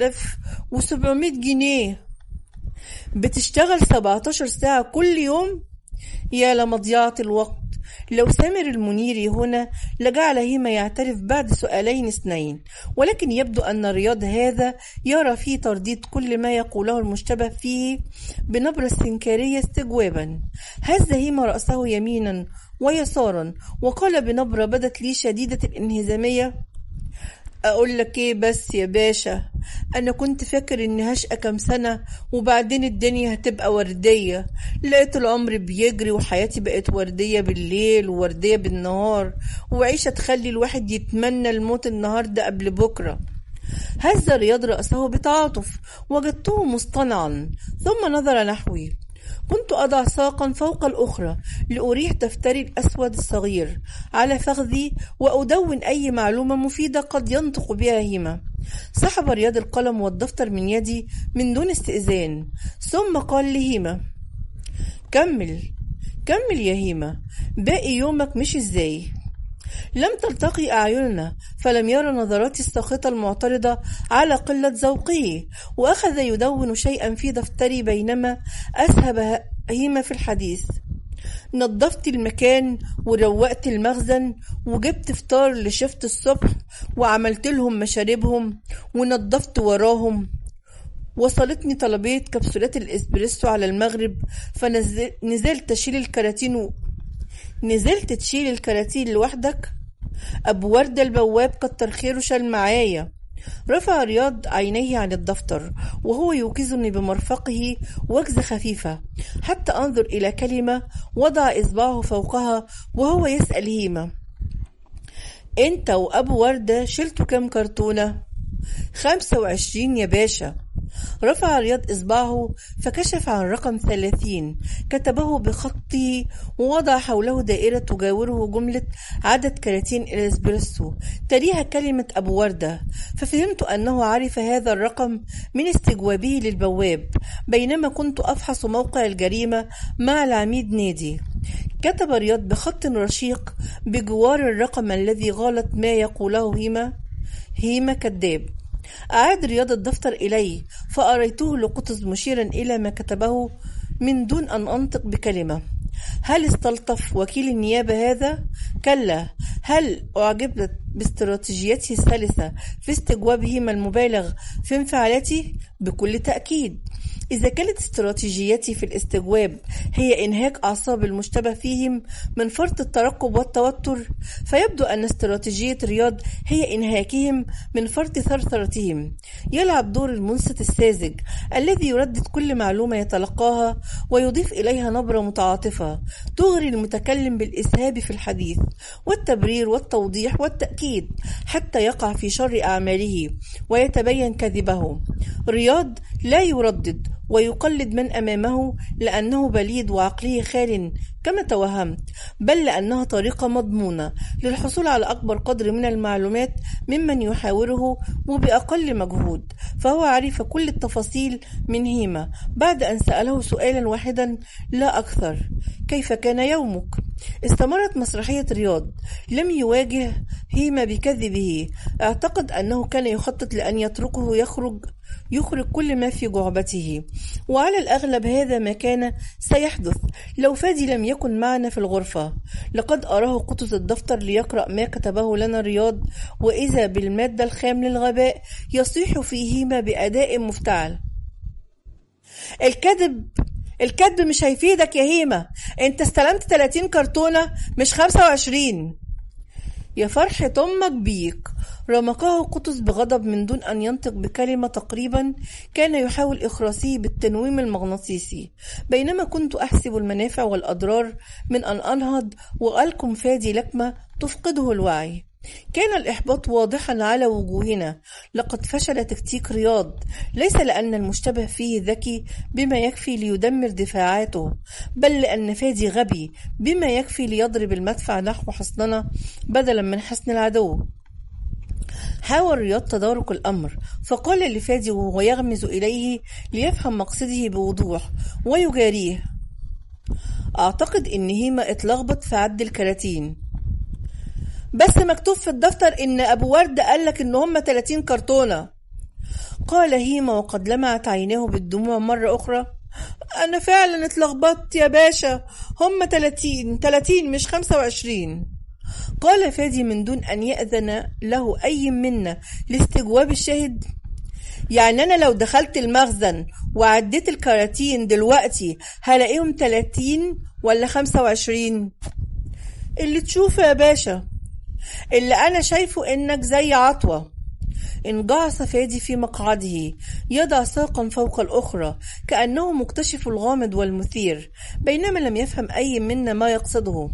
3700 جنيه بتشتغل 17 ساعة كل يوم يا لمضيعة الوقت لو سامر المنيري هنا لجعل هيما يعترف بعد سؤالين اثنين ولكن يبدو أن رياض هذا يرى في ترديد كل ما يقوله المشتبه فيه بنبرة استنكارية استجوابا هز هيما رأسه يمينا ويسارا وقال بنبرة بدت لي شديدة الانهزامية اقول لك ايه بس يا باشا انا كنت فاكر اني هشقى كام سنة وبعدين الدنيا هتبقى وردية لقيت العمر بيجري وحياتي بقت وردية بالليل ووردية بالنهار وعيشة تخلي الواحد يتمنى الموت النهاردة قبل بكرة هز رياض رأسه بتعاطف وجدته مصطنعا ثم نظر نحوي كنت أضع ساقا فوق الأخرى لأريح دفتري الأسود الصغير على فخذي وأدون أي معلومة مفيدة قد ينطق بها هيما سحب رياض القلم والدفتر من يدي من دون استئذان ثم قال لهيما كمل كمل يا هيما باقي يومك مش ازاي لم تلتقي أعيننا فلم يرى نظراتي الساخطة المعترضة على قلة ذوقه وأخذ يدون شيئا في دفتري بينما أسهب هيمة في الحديث نظفت المكان وروقت المخزن وجبت فطار لشفت الصبح وعملت لهم مشاربهم ونظفت وراهم وصلتني طلبية كبسولات الإسبريسو على المغرب فنزلت أشيل الكراتين و... نزلت تشيل الكراتين لوحدك أبو وردة البواب كتر خيره شال معايا رفع رياض عينيه عن الدفتر وهو يوقظني بمرفقه وجزة خفيفة حتى أنظر إلى كلمة وضع إصبعه فوقها وهو يسأل هيمة أنت وأبو وردة شلتوا كم كرتونة؟ خمسة وعشرين يا باشا رفع رياض إصبعه فكشف عن رقم ثلاثين كتبه بخطه ووضع حوله دائرة تجاوره جملة عدد كراتين الإسبريسو تليها كلمة أبو وردة ففهمت أنه عرف هذا الرقم من استجوابه للبواب بينما كنت أفحص موقع الجريمة مع العميد نادي كتب رياض بخط رشيق بجوار الرقم الذي غالط ما يقوله هيما هيما كذاب أعاد رياض الدفتر إلي فأريته لقطز مشيرا إلى ما كتبه من دون أن أنطق بكلمة هل استلطف وكيل النيابة هذا؟ كلا هل أعجبت باستراتيجيته السلسة في استجوابهما المبالغ في انفعالاته؟ بكل تأكيد إذا كانت استراتيجيتي في الاستجواب هي إنهاك أعصاب المشتبه فيهم من فرط الترقب والتوتر فيبدو أن استراتيجية رياض هي إنهاكهم من فرط ثرثرتهم يلعب دور المنصت الساذج الذي يردد كل معلومة يتلقاها ويضيف إليها نبرة متعاطفة تغري المتكلم بالإسهاب في الحديث والتبرير والتوضيح والتأكيد حتى يقع في شر أعماله ويتبين كذبه رياض لا يردد ويقلد من أمامه لأنه بليد وعقله خال كما توهمت بل لأنها طريقة مضمونة للحصول على أكبر قدر من المعلومات ممن يحاوره وبأقل مجهود فهو عرف كل التفاصيل من هيما بعد أن سأله سؤالا واحدا لا أكثر كيف كان يومك؟ استمرت مسرحية رياض لم يواجه هيما بكذبه اعتقد أنه كان يخطط لأن يتركه يخرج يخرج كل ما في جعبته وعلى الأغلب هذا ما كان سيحدث لو فادي لم يكن معنا في الغرفة لقد أراه قطز الدفتر ليقرأ ما كتبه لنا رياض وإذا بالمادة الخام للغباء يصيح فيهما بأداء مفتعل الكذب الكذب مش هيفيدك يا هيمة انت استلمت 30 كرتونة مش 25 يا فرحة أمك بيك رمقه قطز بغضب من دون أن ينطق بكلمة تقريبا كان يحاول إخراسه بالتنويم المغناطيسي بينما كنت أحسب المنافع والأضرار من أن أنهض وألكم فادي لكمة تفقده الوعي كان الإحباط واضحا على وجوهنا لقد فشل تكتيك رياض ليس لأن المشتبه فيه ذكي بما يكفي ليدمر دفاعاته بل لأن فادي غبي بما يكفي ليضرب المدفع نحو حصننا بدلا من حصن العدو حاول رياض تدارك الأمر فقال لفادي وهو يغمز إليه ليفهم مقصده بوضوح ويجاريه أعتقد إن هيما اتلخبط في عد الكراتين بس مكتوب في الدفتر إن أبو ورد قالك إن هما 30 كرتونة قال هيما وقد لمعت عيناه بالدموع مرة أخرى أنا فعلا اتلخبطت يا باشا هما 30 30 مش 25 قال فادي من دون أن يأذن له أي منا لاستجواب الشاهد يعني أنا لو دخلت المخزن وعديت الكراتين دلوقتي هلاقيهم 30 ولا 25 اللي تشوفه يا باشا اللي أنا شايفه إنك زي عطوة انجعص فادي في مقعده يضع ساقا فوق الأخرى كأنه مكتشف الغامض والمثير بينما لم يفهم أي منا ما يقصده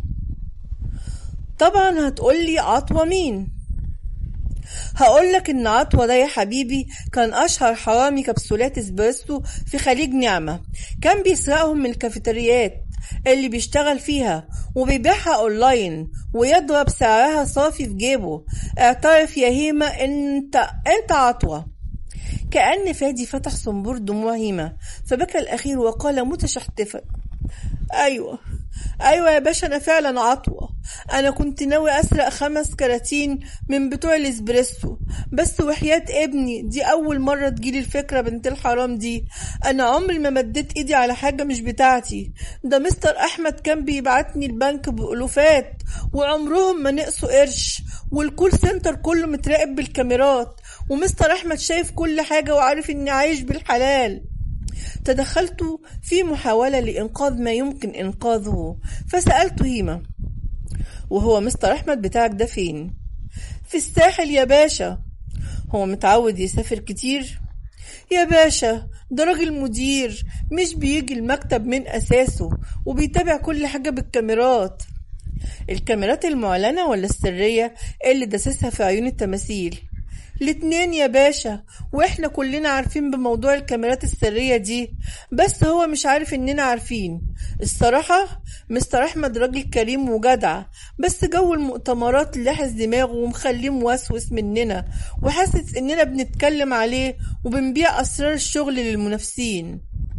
طبعا هتقولي عطوة مين هقولك ان عطوة ده يا حبيبي كان اشهر حرامي كبسولات اسبريسو في خليج نعمة كان بيسرقهم من الكافيتريات اللي بيشتغل فيها وبيبيعها اونلاين ويضرب سعرها صافي في جيبه اعترف يا هيما انت انت عطوة كأن فادي فتح صنبور دموع هيما فبكى الأخير وقال متشحتفا أيوة أيوة يا باشا أنا فعلا عطوة أنا كنت ناوي أسرق خمس كراتين من بتوع الإسبريسو بس وحياة ابني دي أول مرة تجيلي الفكرة بنت الحرام دي أنا عمري ما مديت إيدي على حاجة مش بتاعتي ده مستر أحمد كان بيبعتني البنك بألوفات وعمرهم ما نقصوا قرش والكول سنتر كله متراقب بالكاميرات ومستر أحمد شايف كل حاجة وعارف إني عايش بالحلال تدخلت في محاولة لإنقاذ ما يمكن إنقاذه فسألت هيما وهو مستر أحمد بتاعك ده فين؟ في الساحل يا باشا هو متعود يسافر كتير يا باشا ده راجل مدير مش بيجي المكتب من أساسه وبيتابع كل حاجة بالكاميرات الكاميرات المعلنة ولا السرية اللي دسسها في عيون التماثيل الاتنين يا باشا واحنا كلنا عارفين بموضوع الكاميرات السرية دي بس هو مش عارف اننا عارفين الصراحة مستر احمد راجل كريم وجدع بس جو المؤتمرات لاحظ دماغه ومخليه موسوس مننا وحاسس اننا بنتكلم عليه وبنبيع اسرار الشغل للمنافسين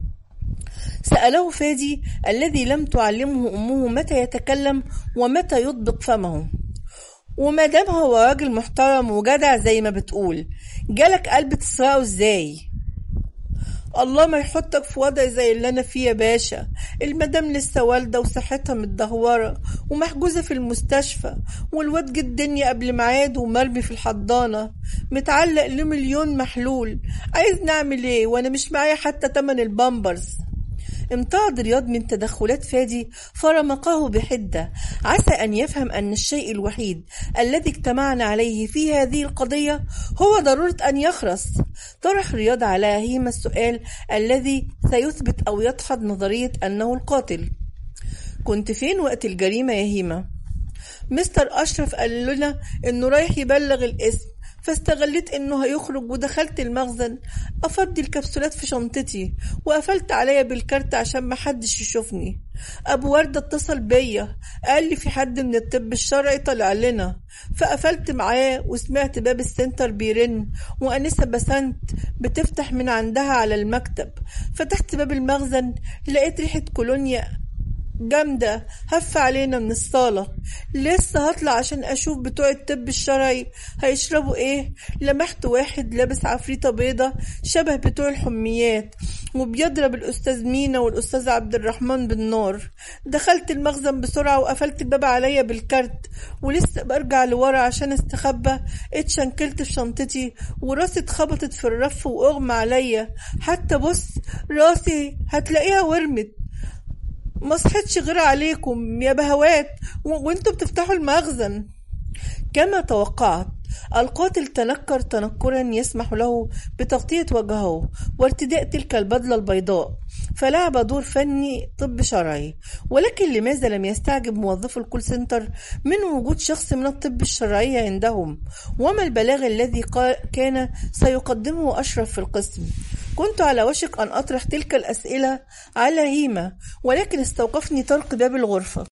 سأله فادي الذي لم تعلمه أمه متى يتكلم ومتى يطبق فمه وما دام هو راجل محترم وجدع زي ما بتقول جالك قلب تسرقه ازاي الله ما يحطك في وضع زي اللي انا فيه يا باشا المدام لسه والده وصحتها متدهوره ومحجوزه في المستشفى والواد جه الدنيا قبل ميعاده ومرمي في الحضانه متعلق له مليون محلول عايز نعمل ايه وانا مش معايا حتى تمن البامبرز امتعض رياض من تدخلات فادي فرمقه بحدة عسى أن يفهم أن الشيء الوحيد الذي اجتمعنا عليه في هذه القضية هو ضرورة أن يخرس طرح رياض على هيمة السؤال الذي سيثبت أو يدحض نظرية أنه القاتل كنت فين وقت الجريمة يا هيمة؟ مستر أشرف قال لنا إنه رايح يبلغ الاسم فاستغليت انه هيخرج ودخلت المخزن افضي الكبسولات في شنطتي وقفلت عليا بالكارت عشان محدش يشوفني ابو وردة اتصل بيا قال لي في حد من الطب الشرعي طلع لنا فقفلت معاه وسمعت باب السنتر بيرن وانسة بسنت بتفتح من عندها على المكتب فتحت باب المخزن لقيت ريحة كولونيا جامدة هف علينا من الصالة لسه هطلع عشان أشوف بتوع الطب الشرعي هيشربوا إيه لمحت واحد لابس عفريتة بيضة شبه بتوع الحميات وبيضرب الأستاذ مينا والأستاذ عبد الرحمن بالنار دخلت المخزن بسرعة وقفلت الباب عليا بالكارت ولسه برجع لورا عشان استخبى اتشنكلت في شنطتي وراسي اتخبطت في الرف وأغمى عليا حتى بص راسي هتلاقيها ورمت ما صحتش غير عليكم يا بهوات وانتوا بتفتحوا المخزن كما توقعت القاتل تنكر تنكرا يسمح له بتغطية وجهه وارتداء تلك البدلة البيضاء فلعب دور فني طب شرعي ولكن لماذا لم يستعجب موظفو الكول سنتر من وجود شخص من الطب الشرعي عندهم وما البلاغ الذي كان سيقدمه أشرف في القسم كنت على وشك أن أطرح تلك الأسئلة على هيمة ولكن استوقفني طرق باب الغرفة